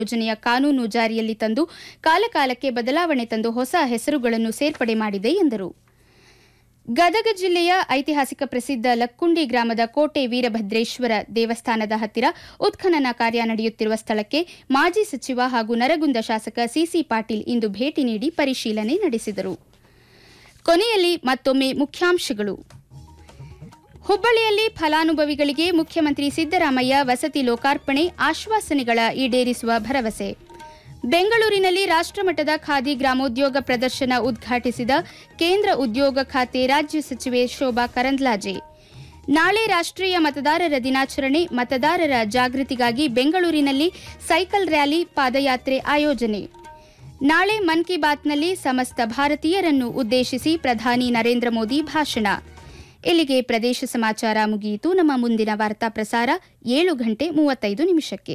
ಯೋಜನೆಯ ಕಾನೂನು ಜಾರಿಯಲ್ಲಿ ತಂದು ಕಾಲಕಾಲಕ್ಕೆ ಬದಲಾವಣೆ ತಂದು ಹೊಸ ಹೆಸರುಗಳನ್ನು ಸೇರ್ಪಡೆ ಮಾಡಿದೆ ಎಂದರು ಗದಗ ಜಿಲ್ಲೆಯ ಐತಿಹಾಸಿಕ ಪ್ರಸಿದ್ಧ ಲಕ್ಕುಂಡಿ ಗ್ರಾಮದ ಕೋಟೆ ವೀರಭದ್ರೇಶ್ವರ ದೇವಸ್ಥಾನದ ಹತ್ತಿರ ಉತ್ಖನನ ಕಾರ್ಯ ನಡೆಯುತ್ತಿರುವ ಸ್ಥಳಕ್ಕೆ ಮಾಜಿ ಸಚಿವ ಹಾಗೂ ನರಗುಂದ ಶಾಸಕ ಸಿಸಿ ಪಾಟೀಲ್ ಇಂದು ಭೇಟಿ ನೀಡಿ ಪರಿಶೀಲನೆ ನಡೆಸಿದರು ಕೊನೆಯಲ್ಲಿ ಮತ್ತೊಮ್ಮೆ ಮುಖ್ಯಾಂಶಗಳು ಹುಬ್ಬಳ್ಳಿಯಲ್ಲಿ ಫಲಾನುಭವಿಗಳಿಗೆ ಮುಖ್ಯಮಂತ್ರಿ ಸಿದ್ದರಾಮಯ್ಯ ವಸತಿ ಲೋಕಾರ್ಪಣೆ ಆಶ್ವಾಸನೆಗಳ ಈಡೇರಿಸುವ ಭರವಸೆ ಬೆಂಗಳೂರಿನಲ್ಲಿ ರಾಷ್ಟ್ರಮಟ್ಟದ ಖಾದಿ ಗ್ರಾಮೋದ್ಯೋಗ ಪ್ರದರ್ಶನ ಉದ್ಘಾಟಿಸಿದ ಕೇಂದ್ರ ಉದ್ಯೋಗ ಖಾತೆ ರಾಜ್ಯ ಸಚಿವೆ ಶೋಭಾ ಕರಂದ್ಲಾಜೆ ನಾಳೆ ರಾಷ್ಟ್ರೀಯ ಮತದಾರರ ದಿನಾಚರಣೆ ಮತದಾರರ ಜಾಗೃತಿಗಾಗಿ ಬೆಂಗಳೂರಿನಲ್ಲಿ ಸೈಕಲ್ ರ್ಯಾಲಿ ಪಾದಯಾತ್ರೆ ಆಯೋಜನೆ ನಾಳೆ ಮನ್ ಕಿ ಬಾತ್ನಲ್ಲಿ ಸಮಸ್ತ ಭಾರತೀಯರನ್ನು ಉದ್ದೇಶಿಸಿ ಪ್ರಧಾನಿ ನರೇಂದ್ರ ಮೋದಿ ಭಾಷಣ ಇಲ್ಲಿಗೆ ಪ್ರದೇಶ ಸಮಾಚಾರ ಮುಗಿಯಿತು ನಮ್ಮ ಮುಂದಿನ ವಾರ್ತಾ ಪ್ರಸಾರ ಏಳು ಗಂಟೆ ಮೂವತ್ತೈದು ನಿಮಿಷಕ್ಕೆ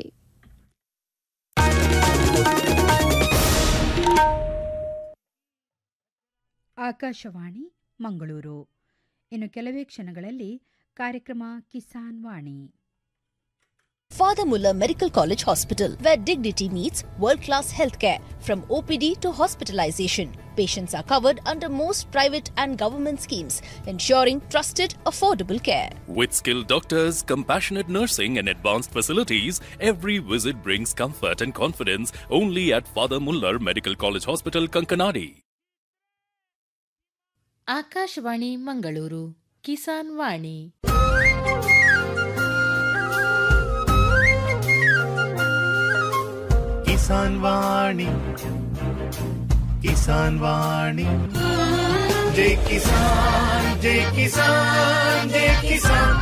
ಆಕಾಶವಾಣಿ ಮಂಗಳೂರು ಇನ್ನು ಕೆಲವೇ ಕ್ಷಣಗಳಲ್ಲಿ ಕಾರ್ಯಕ್ರಮ ಕಿಸಾನ್ ವಾಣಿ Father Muller Medical College Hospital, where dignity meets world class healthcare. From OPD to hospitalization, patients are covered under most private and government schemes, ensuring trusted, affordable care. With skilled doctors, compassionate nursing, and advanced facilities, every visit brings comfort and confidence only at Father Muller Medical College Hospital, Kankanadi. Akashvani Mangaluru Kisan Vani Kisan Vani Kisan Vani ಜೈ ಕಿಸಾನ್ ಜೈ ಕಿಸಾನ್ ಜೈ ಕಿಸಾನ್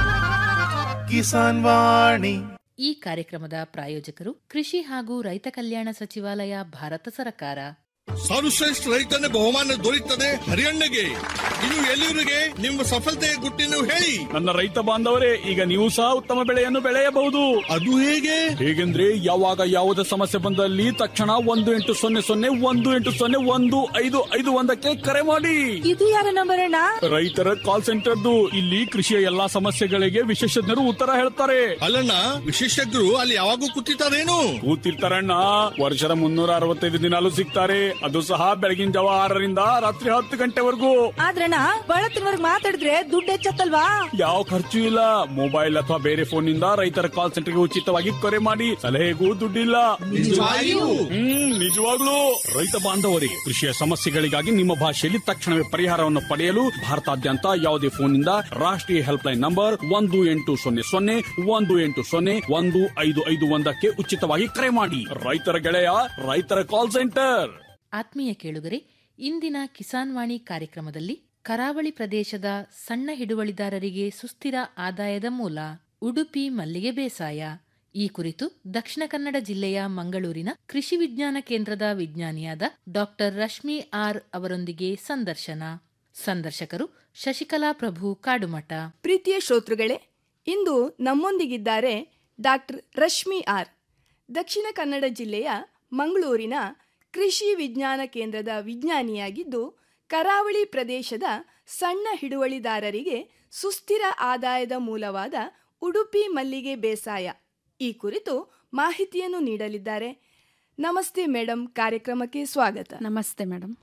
ಕಿಸಾನ್ ವಾಣಿ ಈ ಕಾರ್ಯಕ್ರಮದ ಪ್ರಾಯೋಜಕರು ಕೃಷಿ ಹಾಗೂ ರೈತ ಕಲ್ಯಾಣ ಸಚಿವಾಲಯ ಭಾರತ ಸರ್ಕಾರ ಸರ್ವಶ್ರೇಷ್ಠ ರೈತನ ಬಹುಮಾನ ದೊರೆಯುತ್ತದೆ ಹರಿಯಣ್ಣಗೆ ಇದು ಎಲ್ಲಿವರಿಗೆ ನಿಮ್ಮ ಸಫಲತೆಯ ಗುಟ್ಟಿನ ಹೇಳಿ ನನ್ನ ರೈತ ಬಾಂಧವರೇ ಈಗ ನೀವು ಸಹ ಉತ್ತಮ ಬೆಳೆಯನ್ನು ಬೆಳೆಯಬಹುದು ಅದು ಹೇಗೆ ಹೇಗೆಂದ್ರೆ ಯಾವಾಗ ಯಾವುದೇ ಸಮಸ್ಯೆ ಬಂದಲ್ಲಿ ತಕ್ಷಣ ಒಂದು ಎಂಟು ಸೊನ್ನೆ ಸೊನ್ನೆ ಒಂದು ಎಂಟು ಸೊನ್ನೆ ಒಂದು ಐದು ಐದು ಒಂದಕ್ಕೆ ಕರೆ ಮಾಡಿ ಇದು ಯಾರ ನಂಬರ್ ಅಣ್ಣ ರೈತರ ಕಾಲ್ ಸೆಂಟರ್ದು ಇಲ್ಲಿ ಕೃಷಿಯ ಎಲ್ಲಾ ಸಮಸ್ಯೆಗಳಿಗೆ ವಿಶೇಷಜ್ಞರು ಉತ್ತರ ಹೇಳ್ತಾರೆ ಅಲ್ಲಣ್ಣ ವಿಶೇಷಜ್ಞರು ಅಲ್ಲಿ ಯಾವಾಗೂ ಕೂತಿರ್ತಾರೇನು ಕೂತಿರ್ತಾರಣ್ಣ ವರ್ಷದ ಮುನ್ನೂರ ಅರವತ್ತೈದು ದಿನಾಲು ಸಿಗ್ತಾರೆ ಅದು ಸಹ ಬೆಳಗಿನ ಜಾವ ಆರರಿಂದ ರಾತ್ರಿ ಹತ್ತು ಗಂಟೆವರೆಗೂ ಆದ್ರಣ್ಣ ಬಳತ್ತಿನವರ್ಗ್ ಮಾತಾಡಿದ್ರೆ ದುಡ್ಡು ಹೆಚ್ಚತ್ತಲ್ವಾ ಯಾವ ಖರ್ಚು ಇಲ್ಲ ಮೊಬೈಲ್ ಅಥವಾ ಬೇರೆ ಫೋನ್ ನಿಂದ ರೈತರ ಕಾಲ್ ಸೆಂಟರ್ಗೆ ಉಚಿತವಾಗಿ ಕರೆ ಮಾಡಿ ಸಲಹೆಗೂ ದುಡ್ಡಿಲ್ಲ ನಿಜವಾಗಿಯೂ? ಹ್ಮ್ ನಿಜವಾಗ್ಲೂ ರೈತ ಬಾಂಧವರಿಗೆ ಕೃಷಿಯ ಸಮಸ್ಯೆಗಳಿಗಾಗಿ ನಿಮ್ಮ ಭಾಷೆಯಲ್ಲಿ ತಕ್ಷಣವೇ ಪರಿಹಾರವನ್ನು ಪಡೆಯಲು ಭಾರತಾದ್ಯಂತ ಯಾವುದೇ ಫೋನ್ನಿಂದ ರಾಷ್ಟ್ರೀಯ ಹೆಲ್ಪ್ ಲೈನ್ ನಂಬರ್ ಒಂದು ಎಂಟು ಸೊನ್ನೆ ಸೊನ್ನೆ ಒಂದು ಎಂಟು ಸೊನ್ನೆ ಒಂದು ಐದು ಐದು ಒಂದಕ್ಕೆ ಉಚಿತವಾಗಿ ಕರೆ ಮಾಡಿ ರೈತರ ಗೆಳೆಯ ರೈತರ ಕಾಲ್ ಸೆಂಟರ್ ಆತ್ಮೀಯ ಕೇಳುಗರೆ ಇಂದಿನ ಕಿಸಾನ್ ವಾಣಿ ಕಾರ್ಯಕ್ರಮದಲ್ಲಿ ಕರಾವಳಿ ಪ್ರದೇಶದ ಸಣ್ಣ ಹಿಡುವಳಿದಾರರಿಗೆ ಸುಸ್ಥಿರ ಆದಾಯದ ಮೂಲ ಉಡುಪಿ ಮಲ್ಲಿಗೆ ಬೇಸಾಯ ಈ ಕುರಿತು ದಕ್ಷಿಣ ಕನ್ನಡ ಜಿಲ್ಲೆಯ ಮಂಗಳೂರಿನ ಕೃಷಿ ವಿಜ್ಞಾನ ಕೇಂದ್ರದ ವಿಜ್ಞಾನಿಯಾದ ಡಾಕ್ಟರ್ ರಶ್ಮಿ ಆರ್ ಅವರೊಂದಿಗೆ ಸಂದರ್ಶನ ಸಂದರ್ಶಕರು ಶಶಿಕಲಾ ಪ್ರಭು ಕಾಡುಮಠ ಪ್ರೀತಿಯ ಶ್ರೋತೃಗಳೇ ಇಂದು ನಮ್ಮೊಂದಿಗಿದ್ದಾರೆ ಡಾಕ್ಟರ್ ರಶ್ಮಿ ಆರ್ ದಕ್ಷಿಣ ಕನ್ನಡ ಜಿಲ್ಲೆಯ ಮಂಗಳೂರಿನ ಕೃಷಿ ವಿಜ್ಞಾನ ಕೇಂದ್ರದ ವಿಜ್ಞಾನಿಯಾಗಿದ್ದು ಕರಾವಳಿ ಪ್ರದೇಶದ ಸಣ್ಣ ಹಿಡುವಳಿದಾರರಿಗೆ ಸುಸ್ಥಿರ ಆದಾಯದ ಮೂಲವಾದ ಉಡುಪಿ ಮಲ್ಲಿಗೆ ಬೇಸಾಯ ಈ ಕುರಿತು ಮಾಹಿತಿಯನ್ನು ನೀಡಲಿದ್ದಾರೆ ನಮಸ್ತೆ ಮೇಡಮ್ ಕಾರ್ಯಕ್ರಮಕ್ಕೆ ಸ್ವಾಗತ ನಮಸ್ತೆ ಮೇಡಮ್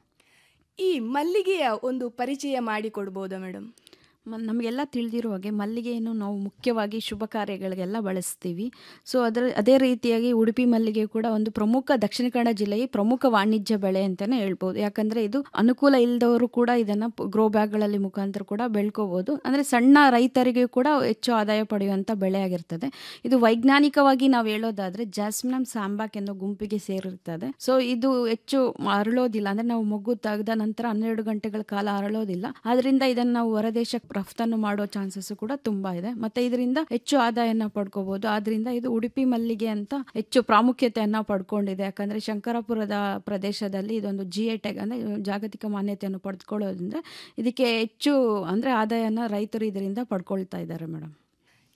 ಈ ಮಲ್ಲಿಗೆಯ ಒಂದು ಪರಿಚಯ ಮಾಡಿಕೊಡ್ಬೋದಾ ಮೇಡಮ್ ಮ ನಮಗೆಲ್ಲ ತಿಳಿದಿರೋ ಹಾಗೆ ಮಲ್ಲಿಗೆಯನ್ನು ನಾವು ಮುಖ್ಯವಾಗಿ ಶುಭ ಕಾರ್ಯಗಳಿಗೆಲ್ಲ ಬಳಸ್ತೀವಿ ಸೊ ಅದರ ಅದೇ ರೀತಿಯಾಗಿ ಉಡುಪಿ ಮಲ್ಲಿಗೆ ಕೂಡ ಒಂದು ಪ್ರಮುಖ ದಕ್ಷಿಣ ಕನ್ನಡ ಜಿಲ್ಲೆಯ ಪ್ರಮುಖ ವಾಣಿಜ್ಯ ಬೆಳೆ ಅಂತಲೇ ಹೇಳ್ಬೋದು ಯಾಕಂದರೆ ಇದು ಅನುಕೂಲ ಇಲ್ಲದವರು ಕೂಡ ಇದನ್ನು ಗ್ರೋ ಬ್ಯಾಗ್ಗಳಲ್ಲಿ ಮುಖಾಂತರ ಕೂಡ ಬೆಳ್ಕೋಬೋದು ಅಂದರೆ ಸಣ್ಣ ರೈತರಿಗೆ ಕೂಡ ಹೆಚ್ಚು ಆದಾಯ ಪಡೆಯುವಂಥ ಬೆಳೆ ಆಗಿರ್ತದೆ ಇದು ವೈಜ್ಞಾನಿಕವಾಗಿ ನಾವು ಹೇಳೋದಾದರೆ ಜಾಸ್ಮಿನಮ್ ಸಾಂಬಾಕ್ ಅನ್ನೋ ಗುಂಪಿಗೆ ಸೇರಿರ್ತದೆ ಸೊ ಇದು ಹೆಚ್ಚು ಅರಳೋದಿಲ್ಲ ಅಂದರೆ ನಾವು ಮಗು ತೆಗೆದ ನಂತರ ಹನ್ನೆರಡು ಗಂಟೆಗಳ ಕಾಲ ಅರಳೋದಿಲ್ಲ ಅದರಿಂದ ಇದನ್ನು ನಾವು ಹೊರದೇಶಕ್ಕೆ ರಫ್ತನ್ನು ಮಾಡೋ ಚಾನ್ಸಸ್ ಕೂಡ ತುಂಬಾ ಇದೆ ಮತ್ತೆ ಇದರಿಂದ ಹೆಚ್ಚು ಆದಾಯನ ಪಡ್ಕೋಬಹುದು ಆದ್ರಿಂದ ಇದು ಉಡುಪಿ ಮಲ್ಲಿಗೆ ಅಂತ ಹೆಚ್ಚು ಪ್ರಾಮುಖ್ಯತೆಯನ್ನ ಪಡ್ಕೊಂಡಿದೆ ಯಾಕಂದ್ರೆ ಶಂಕರಪುರದ ಪ್ರದೇಶದಲ್ಲಿ ಇದೊಂದು ಜಿ ಐ ಟ್ಯಾಗ್ ಅಂದ್ರೆ ಜಾಗತಿಕ ಮಾನ್ಯತೆಯನ್ನು ಪಡೆದುಕೊಳ್ಳೋದ್ರಿಂದ ಇದಕ್ಕೆ ಹೆಚ್ಚು ಅಂದ್ರೆ ಆದಾಯನ ರೈತರು ಇದರಿಂದ ಪಡ್ಕೊಳ್ತಾ ಇದ್ದಾರೆ ಮೇಡಮ್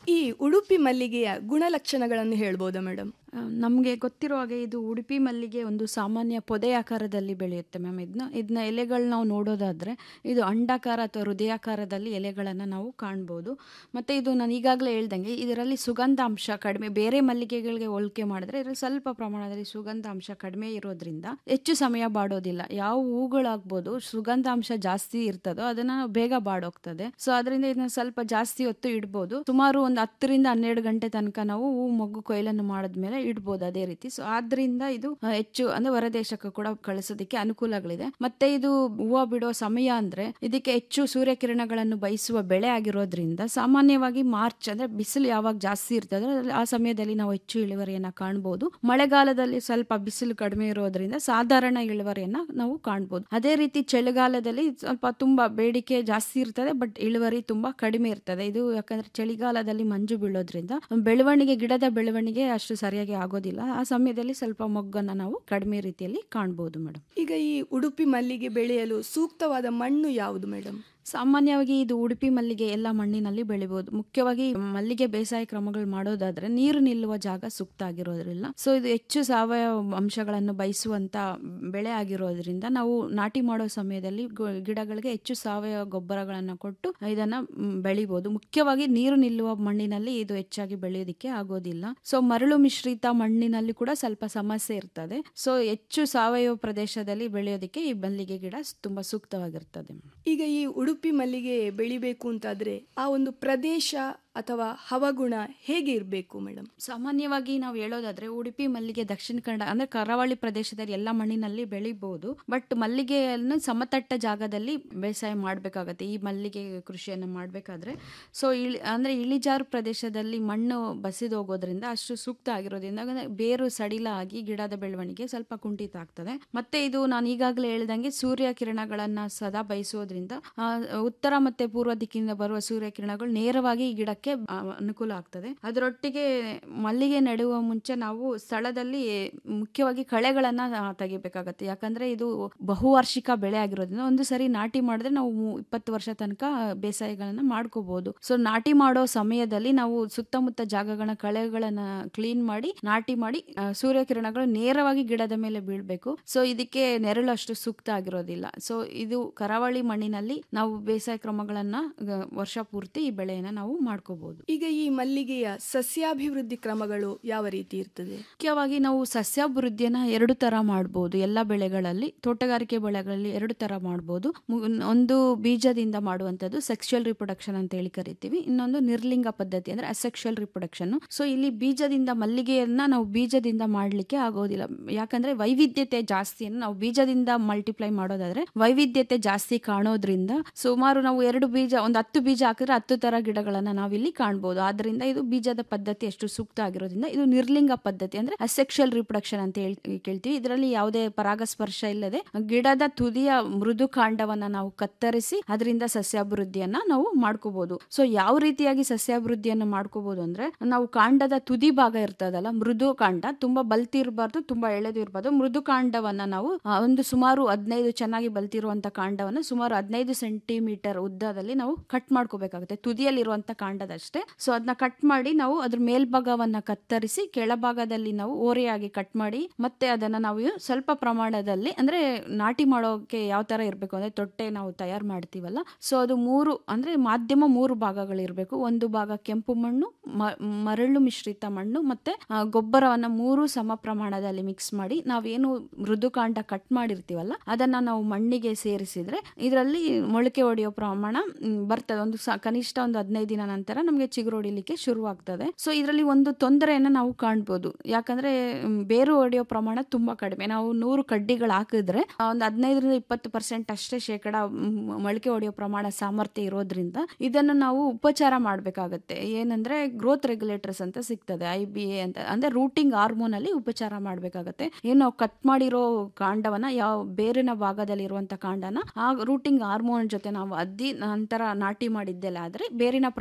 ಈ ಉಡುಪಿ ಮಲ್ಲಿಗೆಯ ಗುಣಲಕ್ಷಣಗಳನ್ನು ಹೇಳ್ಬೋದಾ ಮೇಡಮ್ ನಮಗೆ ಗೊತ್ತಿರೋ ಹಾಗೆ ಇದು ಉಡುಪಿ ಮಲ್ಲಿಗೆ ಒಂದು ಸಾಮಾನ್ಯ ಪೊದೆ ಆಕಾರದಲ್ಲಿ ಬೆಳೆಯುತ್ತೆ ಮ್ಯಾಮ್ ಇದನ್ನ ಇದನ್ನ ಎಲೆಗಳು ನಾವು ನೋಡೋದಾದರೆ ಇದು ಅಂಡಾಕಾರ ಅಥವಾ ಹೃದಯಾಕಾರದಲ್ಲಿ ಎಲೆಗಳನ್ನು ನಾವು ಕಾಣ್ಬೋದು ಮತ್ತು ಇದು ನಾನು ಈಗಾಗಲೇ ಹೇಳ್ದಂಗೆ ಇದರಲ್ಲಿ ಸುಗಂಧಾಂಶ ಕಡಿಮೆ ಬೇರೆ ಮಲ್ಲಿಗೆಗಳಿಗೆ ಹೋಲಿಕೆ ಮಾಡಿದ್ರೆ ಇದರಲ್ಲಿ ಸ್ವಲ್ಪ ಪ್ರಮಾಣದಲ್ಲಿ ಸುಗಂಧಾಂಶ ಕಡಿಮೆ ಇರೋದ್ರಿಂದ ಹೆಚ್ಚು ಸಮಯ ಬಾಡೋದಿಲ್ಲ ಯಾವ ಹೂಗಳಾಗ್ಬೋದು ಸುಗಂಧಾಂಶ ಜಾಸ್ತಿ ಇರ್ತದೋ ಅದನ್ನ ಬೇಗ ಬಾಡೋಗ್ತದೆ ಸೊ ಅದರಿಂದ ಇದನ್ನ ಸ್ವಲ್ಪ ಜಾಸ್ತಿ ಹೊತ್ತು ಇಡ್ಬೋದು ಸುಮಾರು ಒಂದು ಹತ್ತರಿಂದ ಹನ್ನೆರಡು ಗಂಟೆ ತನಕ ನಾವು ಹೂ ಮೊಗ್ಗು ಕೊಯ್ಲನ್ನು ಮಾಡಿದ್ಮೇಲೆ ಇಡ್ಬೋದು ಅದೇ ರೀತಿ ಸೊ ಆದ್ರಿಂದ ಇದು ಆ, ಹೆಚ್ಚು ಅಂದ್ರೆ ಹೊರದೇಶಕ್ಕೆ ಕೂಡ ಕಳಿಸೋದಕ್ಕೆ ಅನುಕೂಲಗಳಿದೆ ಮತ್ತೆ ಇದು ಹೂವು ಬಿಡೋ ಸಮಯ ಅಂದ್ರೆ ಇದಕ್ಕೆ ಹೆಚ್ಚು ಸೂರ್ಯಕಿರಣಗಳನ್ನು ಬಯಸುವ ಬೆಳೆ ಆಗಿರೋದ್ರಿಂದ ಸಾಮಾನ್ಯವಾಗಿ ಮಾರ್ಚ್ ಅಂದ್ರೆ ಬಿಸಿಲು ಯಾವಾಗ ಜಾಸ್ತಿ ಇರ್ತದೆ ಅದ್ರಲ್ಲಿ ಆ ಸಮಯದಲ್ಲಿ ನಾವು ಹೆಚ್ಚು ಇಳುವರಿಯನ್ನ ಕಾಣಬಹುದು ಮಳೆಗಾಲದಲ್ಲಿ ಸ್ವಲ್ಪ ಬಿಸಿಲು ಕಡಿಮೆ ಇರೋದ್ರಿಂದ ಸಾಧಾರಣ ಇಳುವರಿಯನ್ನ ನಾವು ಕಾಣ್ಬೋದು ಅದೇ ರೀತಿ ಚಳಿಗಾಲದಲ್ಲಿ ಸ್ವಲ್ಪ ತುಂಬಾ ಬೇಡಿಕೆ ಜಾಸ್ತಿ ಇರ್ತದೆ ಬಟ್ ಇಳುವರಿ ತುಂಬಾ ಕಡಿಮೆ ಇರ್ತದೆ ಇದು ಯಾಕಂದ್ರೆ ಚಳಿಗಾಲದಲ್ಲಿ ಮಂಜು ಬೀಳೋದ್ರಿಂದ ಬೆಳವಣಿಗೆ ಗಿಡದ ಬೆಳವಣಿಗೆ ಅಷ್ಟು ಸರಿಯಾಗಿ ಆಗೋದಿಲ್ಲ ಆ ಸಮಯದಲ್ಲಿ ಸ್ವಲ್ಪ ಮೊಗ್ಗನ್ನ ನಾವು ಕಡಿಮೆ ರೀತಿಯಲ್ಲಿ ಕಾಣ್ಬೋದು ಮೇಡಮ್ ಈಗ ಈ ಉಡುಪಿ ಮಲ್ಲಿಗೆ ಬೆಳೆಯಲು ಸೂಕ್ತವಾದ ಮಣ್ಣು ಯಾವುದು ಮೇಡಮ್ ಸಾಮಾನ್ಯವಾಗಿ ಇದು ಉಡುಪಿ ಮಲ್ಲಿಗೆ ಎಲ್ಲ ಮಣ್ಣಿನಲ್ಲಿ ಬೆಳಿಬಹುದು ಮುಖ್ಯವಾಗಿ ಮಲ್ಲಿಗೆ ಬೇಸಾಯ ಕ್ರಮಗಳು ಮಾಡೋದಾದ್ರೆ ನೀರು ನಿಲ್ಲುವ ಜಾಗ ಸೂಕ್ತ ಆಗಿರೋದ್ರಿಂದ ಸೊ ಇದು ಹೆಚ್ಚು ಸಾವಯವ ಅಂಶಗಳನ್ನು ಬಯಸುವಂತ ಬೆಳೆ ಆಗಿರೋದ್ರಿಂದ ನಾವು ನಾಟಿ ಮಾಡೋ ಸಮಯದಲ್ಲಿ ಗೊ- ಗಿಡಗಳಿಗೆ ಹೆಚ್ಚು ಸಾವಯವ ಗೊಬ್ಬರಗಳನ್ನು ಕೊಟ್ಟು ಇದನ್ನ ಮ್, ಬೆಳಿಬಹುದು ಮುಖ್ಯವಾಗಿ ನೀರು ನಿಲ್ಲುವ ಮಣ್ಣಿನಲ್ಲಿ ಇದು ಹೆಚ್ಚಾಗಿ ಬೆಳೆಯೋದಿಕ್ಕೆ ಆಗೋದಿಲ್ಲ ಸೊ ಮರಳು ಮಿಶ್ರಿತ ಮಣ್ಣಿನಲ್ಲಿ ಕೂಡ ಸ್ವಲ್ಪ ಸಮಸ್ಯೆ ಇರ್ತದೆ ಸೊ ಹೆಚ್ಚು ಸಾವಯವ ಪ್ರದೇಶದಲ್ಲಿ ಬೆಳೆಯೋದಿಕ್ಕೆ ಈ ಮಲ್ಲಿಗೆ ಗಿಡ ತುಂಬಾ ಸೂಕ್ತವಾಗಿರ್ತದೆ ಈಗ ಈ ಉಡುಪಿ ಮಲ್ಲಿಗೆ ಬೆಳಿಬೇಕು ಅಂತಾದ್ರೆ ಆ ಒಂದು ಪ್ರದೇಶ ಅಥವಾ ಹವಗುಣ ಹೇಗೆ ಇರಬೇಕು ಮೇಡಮ್ ಸಾಮಾನ್ಯವಾಗಿ ನಾವು ಹೇಳೋದಾದ್ರೆ ಉಡುಪಿ ಮಲ್ಲಿಗೆ ದಕ್ಷಿಣ ಕನ್ನಡ ಅಂದ್ರೆ ಕರಾವಳಿ ಪ್ರದೇಶದಲ್ಲಿ ಎಲ್ಲ ಮಣ್ಣಿನಲ್ಲಿ ಬೆಳಿಬಹುದು ಬಟ್ ಮಲ್ಲಿಗೆಯನ್ನು ಸಮತಟ್ಟ ಜಾಗದಲ್ಲಿ ಬೇಸಾಯ ಮಾಡಬೇಕಾಗತ್ತೆ ಈ ಮಲ್ಲಿಗೆ ಕೃಷಿಯನ್ನು ಮಾಡಬೇಕಾದ್ರೆ ಸೊ ಇಳಿ ಅಂದ್ರೆ ಇಳಿಜಾರು ಪ್ರದೇಶದಲ್ಲಿ ಮಣ್ಣು ಬಸಿದು ಹೋಗೋದ್ರಿಂದ ಅಷ್ಟು ಸೂಕ್ತ ಆಗಿರೋದ್ರಿಂದ ಅಂದ್ರೆ ಬೇರು ಸಡಿಲ ಆಗಿ ಗಿಡದ ಬೆಳವಣಿಗೆ ಸ್ವಲ್ಪ ಕುಂಠಿತ ಆಗ್ತದೆ ಮತ್ತೆ ಇದು ನಾನು ಈಗಾಗಲೇ ಹೇಳ್ದಂಗೆ ಸೂರ್ಯ ಕಿರಣಗಳನ್ನ ಸದಾ ಬಯಸೋದ್ರಿಂದ ಆ, ಉತ್ತರ ಮತ್ತೆ ಪೂರ್ವ ದಿಕ್ಕಿನಿಂದ ಬರುವ ಸೂರ್ಯ ಕಿರಣಗಳು ನೇರವಾಗಿ ಈ ಗಿಡಕ್ಕೆ ಆ, ಅನುಕೂಲ ಆಗ್ತದೆ ಅದರೊಟ್ಟಿಗೆ ಮಲ್ಲಿಗೆ ನೆಡುವ ಮುಂಚೆ ನಾವು ಸ್ಥಳದಲ್ಲಿ ಮುಖ್ಯವಾಗಿ ಕಳೆಗಳನ್ನ ಆ, ತೆಗಿಬೇಕಾಗತ್ತೆ ಯಾಕಂದ್ರೆ ಇದು ಬಹುವಾರ್ಷಿಕ ಬೆಳೆ ಆಗಿರೋದ್ರಿಂದ ಒಂದು ಸರಿ ನಾಟಿ ಮಾಡಿದ್ರೆ ನಾವು ಮೂ- ಇಪ್ಪತ್ತು ವರ್ಷ ತನಕ ಬೇಸಾಯಗಳನ್ನ ಮಾಡ್ಕೋಬಹುದು ಸೊ ನಾಟಿ ಮಾಡೋ ಸಮಯದಲ್ಲಿ ನಾವು ಸುತ್ತಮುತ್ತ ಜಾಗಗಳನ್ನ ಕಳೆಗಳನ್ನ ಕ್ಲೀನ್ ಮಾಡಿ ನಾಟಿ ಮಾಡಿ ಆ, ಸೂರ್ಯಕಿರಣಗಳು ನೇರವಾಗಿ ಗಿಡದ ಮೇಲೆ ಬೀಳ್ಬೇಕು ಸೊ ಇದಕ್ಕೆ ನೆರಳು ಅಷ್ಟು ಸೂಕ್ತ ಆಗಿರೋದಿಲ್ಲ ಸೊ ಇದು ಕರಾವಳಿ ಮಣ್ಣಿನಲ್ಲಿ ನಾವು ಬೇಸಾಯ ಕ್ರಮಗಳನ್ನ ಆ, ವರ್ಷ ಪೂರ್ತಿ ಈ ಬೆಳೆಯನ್ನ ನಾವು ಮಾಡ್ಕೋಬಹುದು ಈಗ ಈ ಮಲ್ಲಿಗೆಯ ಸಸ್ಯಾಭಿವೃದ್ಧಿ ಕ್ರಮಗಳು ಯಾವ ರೀತಿ ಇರ್ತದೆ ಮುಖ್ಯವಾಗಿ ನಾವು ಸಸ್ಯಾಭಿವೃದ್ಧಿಯನ್ನ ಎರಡು ತರ ಮಾಡಬಹುದು ಎಲ್ಲ ಬೆಳೆಗಳಲ್ಲಿ ತೋಟಗಾರಿಕೆ ಬೆಳೆಗಳಲ್ಲಿ ಎರಡು ತರ ಮಾಡಬಹುದು ಒಂದು ಬೀಜದಿಂದ ಮಾಡುವಂತದ್ದು ಸೆಕ್ಸುವಲ್ ರಿಪ್ರೊಡಕ್ಷನ್ ಅಂತ ಹೇಳಿ ಕರಿತೀವಿ ಇನ್ನೊಂದು ನಿರ್ಲಿಂಗ ಪದ್ಧತಿ ಅಂದ್ರೆ ಅಸೆಕ್ಷುವಲ್ ರಿಪ್ರೊಡಕ್ಷನ್ ಸೊ ಇಲ್ಲಿ ಬೀಜದಿಂದ ಮಲ್ಲಿಗೆಯನ್ನ ನಾವು ಬೀಜದಿಂದ ಮಾಡ್ಲಿಕ್ಕೆ ಆಗೋದಿಲ್ಲ ಯಾಕಂದ್ರೆ ವೈವಿಧ್ಯತೆ ಜಾಸ್ತಿಯನ್ನು ನಾವು ಬೀಜದಿಂದ ಮಲ್ಟಿಪ್ಲೈ ಮಾಡೋದಾದ್ರೆ ವೈವಿಧ್ಯತೆ ಜಾಸ್ತಿ ಕಾಣೋದ್ರಿಂದ ಸುಮಾರು ನಾವು ಎರಡು ಬೀಜ ಒಂದು ಹತ್ತು ಬೀಜ ಹಾಕಿದ್ರೆ ಹತ್ತು ತರ ಗಿಡಗಳನ್ನ ನಾವಿಲ್ಲಿ ಕಾಣ್ಬೋದು ಆದ್ರಿಂದ ಇದು ಬೀಜದ ಪದ್ಧತಿ ಎಷ್ಟು ಸೂಕ್ತ ಆಗಿರೋದ್ರಿಂದ ಇದು ನಿರ್ಲಿಂಗ ಪದ್ಧತಿ ಅಂದ್ರೆ ಅಸೆಕ್ಷುವಲ್ ರಿಪ್ರೊಡಕ್ಷನ್ ಅಂತ ಹೇಳ್- ಕೇಳ್ತೀವಿ ಇದರಲ್ಲಿ ಯಾವುದೇ ಪರಾಗಸ್ಪರ್ಶ ಇಲ್ಲದೆ ಗಿಡದ ತುದಿಯ ಮೃದು ಕಾಂಡವನ್ನ ನಾವು ಕತ್ತರಿಸಿ ಅದರಿಂದ ಸಸ್ಯಾಭಿವೃದ್ಧಿಯನ್ನ ನಾವು ಮಾಡ್ಕೋಬಹುದು ಸೊ ಯಾವ ರೀತಿಯಾಗಿ ಸಸ್ಯಾಭಿವೃದ್ಧಿಯನ್ನ ಮಾಡ್ಕೋಬಹುದು ಅಂದ್ರೆ ನಾವು ಕಾಂಡದ ತುದಿ ಭಾಗ ಇರ್ತದಲ್ಲ ಮೃದು ಕಾಂಡ ತುಂಬಾ ಬಲ್ತಿ ಇರಬಾರ್ದು ತುಂಬಾ ಎಳೆದು ಇರಬಾರ್ದು ಮೃದು ಕಾಂಡವನ್ನ ನಾವು ಆ, ಒಂದು ಸುಮಾರು ಹದಿನೈದು ಚೆನ್ನಾಗಿ ಬಲ್ತಿರುವಂತ ಕಾಂಡವನ್ನ ಸುಮಾರು ಹದಿನೈದು ಸೆಂಟಿಮೀಟರ್ ಉದ್ದದಲ್ಲಿ ನಾವು ಕಟ್ ಮಾಡ್ಕೋಬೇಕಾಗುತ್ತೆ ತುದಿಯಲ್ಲಿರುವಂತ ಕಾಂಡದಷ್ಟೇ ಸೊ ಅದನ್ನ ಕಟ್ ಮಾಡಿ ನಾವು ಅದ್ರ ಮೇಲ್ಭಾಗವನ್ನ ಕತ್ತರಿಸಿ ಕೆಳಭಾಗದಲ್ಲಿ ನಾವು ಓರೆಯಾಗಿ ಕಟ್ ಮಾಡಿ ಮತ್ತೆ ಅದನ್ನ ನಾವು ಸ್ವಲ್ಪ ಪ್ರಮಾಣದಲ್ಲಿ ಅಂದ್ರೆ ನಾಟಿ ಮಾಡೋಕೆ ಯಾವ ತರ ಇರಬೇಕು ಅಂದ್ರೆ ತೊಟ್ಟೆ ನಾವು ತಯಾರು ಮಾಡ್ತೀವಲ್ಲ ಸೊ ಅದು ಮೂರು ಅಂದ್ರೆ ಮಾಧ್ಯಮ ಮೂರು ಭಾಗಗಳಿರ್ಬೇಕು ಒಂದು ಭಾಗ ಕೆಂಪು ಮಣ್ಣು ಮ- ಮರಳು ಮಿಶ್ರಿತ ಮಣ್ಣು ಮತ್ತೆ ಆ, ಗೊಬ್ಬರವನ್ನ ಮೂರು ಸಮ ಪ್ರಮಾಣದಲ್ಲಿ ಮಿಕ್ಸ್ ಮಾಡಿ ನಾವೇನು ಮೃದುಕಾಂಡ ಕಟ್ ಮಾಡಿರ್ತೀವಲ್ಲ ಅದನ್ನ ನಾವು ಮಣ್ಣಿಗೆ ಸೇರಿಸಿದ್ರೆ ಇದರಲ್ಲಿ ಮೊಳಕೆ ಹೊಡೆಯೋ ಪ್ರಮಾಣ ಮ್, ಬರ್ತದೆ ಒಂದು ಸ- ಕನಿಷ್ಠ ಒಂದು ಹದಿನೈದು ದಿನ ನಂತರ ನಮಗೆ ಚಿಗುರು ಹೊಡಿಲಿಕ್ಕೆ ಶುರುವಾಗ್ತದೆ ಸೊ ಇದರಲ್ಲಿ ಒಂದು ತೊಂದರೆಯನ್ನ ನಾವು ಕಾಣ್ಬೋದು ಯಾಕಂದ್ರೆ ಮ್, ಬೇರು ಹೊಡೆಯೋ ಪ್ರಮಾಣ ತುಂಬಾ ಕಡಿಮೆ ನಾವು ನೂರು ಕಡ್ಡಿಗಳು ಹಾಕಿದ್ರೆ ಆ, ಒಂದು ಹದಿನೈದರಿಂದ ಇಪ್ಪತ್ತು ಪರ್ಸೆಂಟ್ ಅಷ್ಟೇ ಶೇಕಡ ಮ್, ಮೊಳಕೆ ಹೊಡೆಯೋ ಪ್ರಮಾಣ ಸಾಮರ್ಥ್ಯ ಇರೋದ್ರಿಂದ ಇದನ್ನು ನಾವು ಉಪಚಾರ ಮಾಡಬೇಕಾಗತ್ತೆ ಏನಂದ್ರೆ ಗ್ರೋತ್ ರೆಗ್ಯುಲೇಟರ್ಸ್ ಅಂತ ಸಿಗ್ತದೆ ಐ ಬಿ ಎ ಅಂತ ಅಂದ್ರೆ ರೂಟಿಂಗ್ ಹಾರ್ಮೋನ್ ಅಲ್ಲಿ ಉಪಚಾರ ಮಾಡಬೇಕಾಗತ್ತೆ ಏನು ನಾವು ಕಟ್ ಮಾಡಿರೋ ಕಾಂಡವನ್ನ ಯಾವ ಬೇರಿನ ಭಾಗದಲ್ಲಿ ಇರುವಂತ ಕಾಂಡನ ಆ ರೂಟಿಂಗ್ ಹಾರ್ಮೋನ್ ಜೊತೆ ನಾವು ಅದ್ದಿ ನಂತರ ನಾಟಿ ಮಾಡಿದ್ದೆಲ್ಲ ಆದ್ರೆ ಬೇರಿನ ಪ್ರಮಾಣ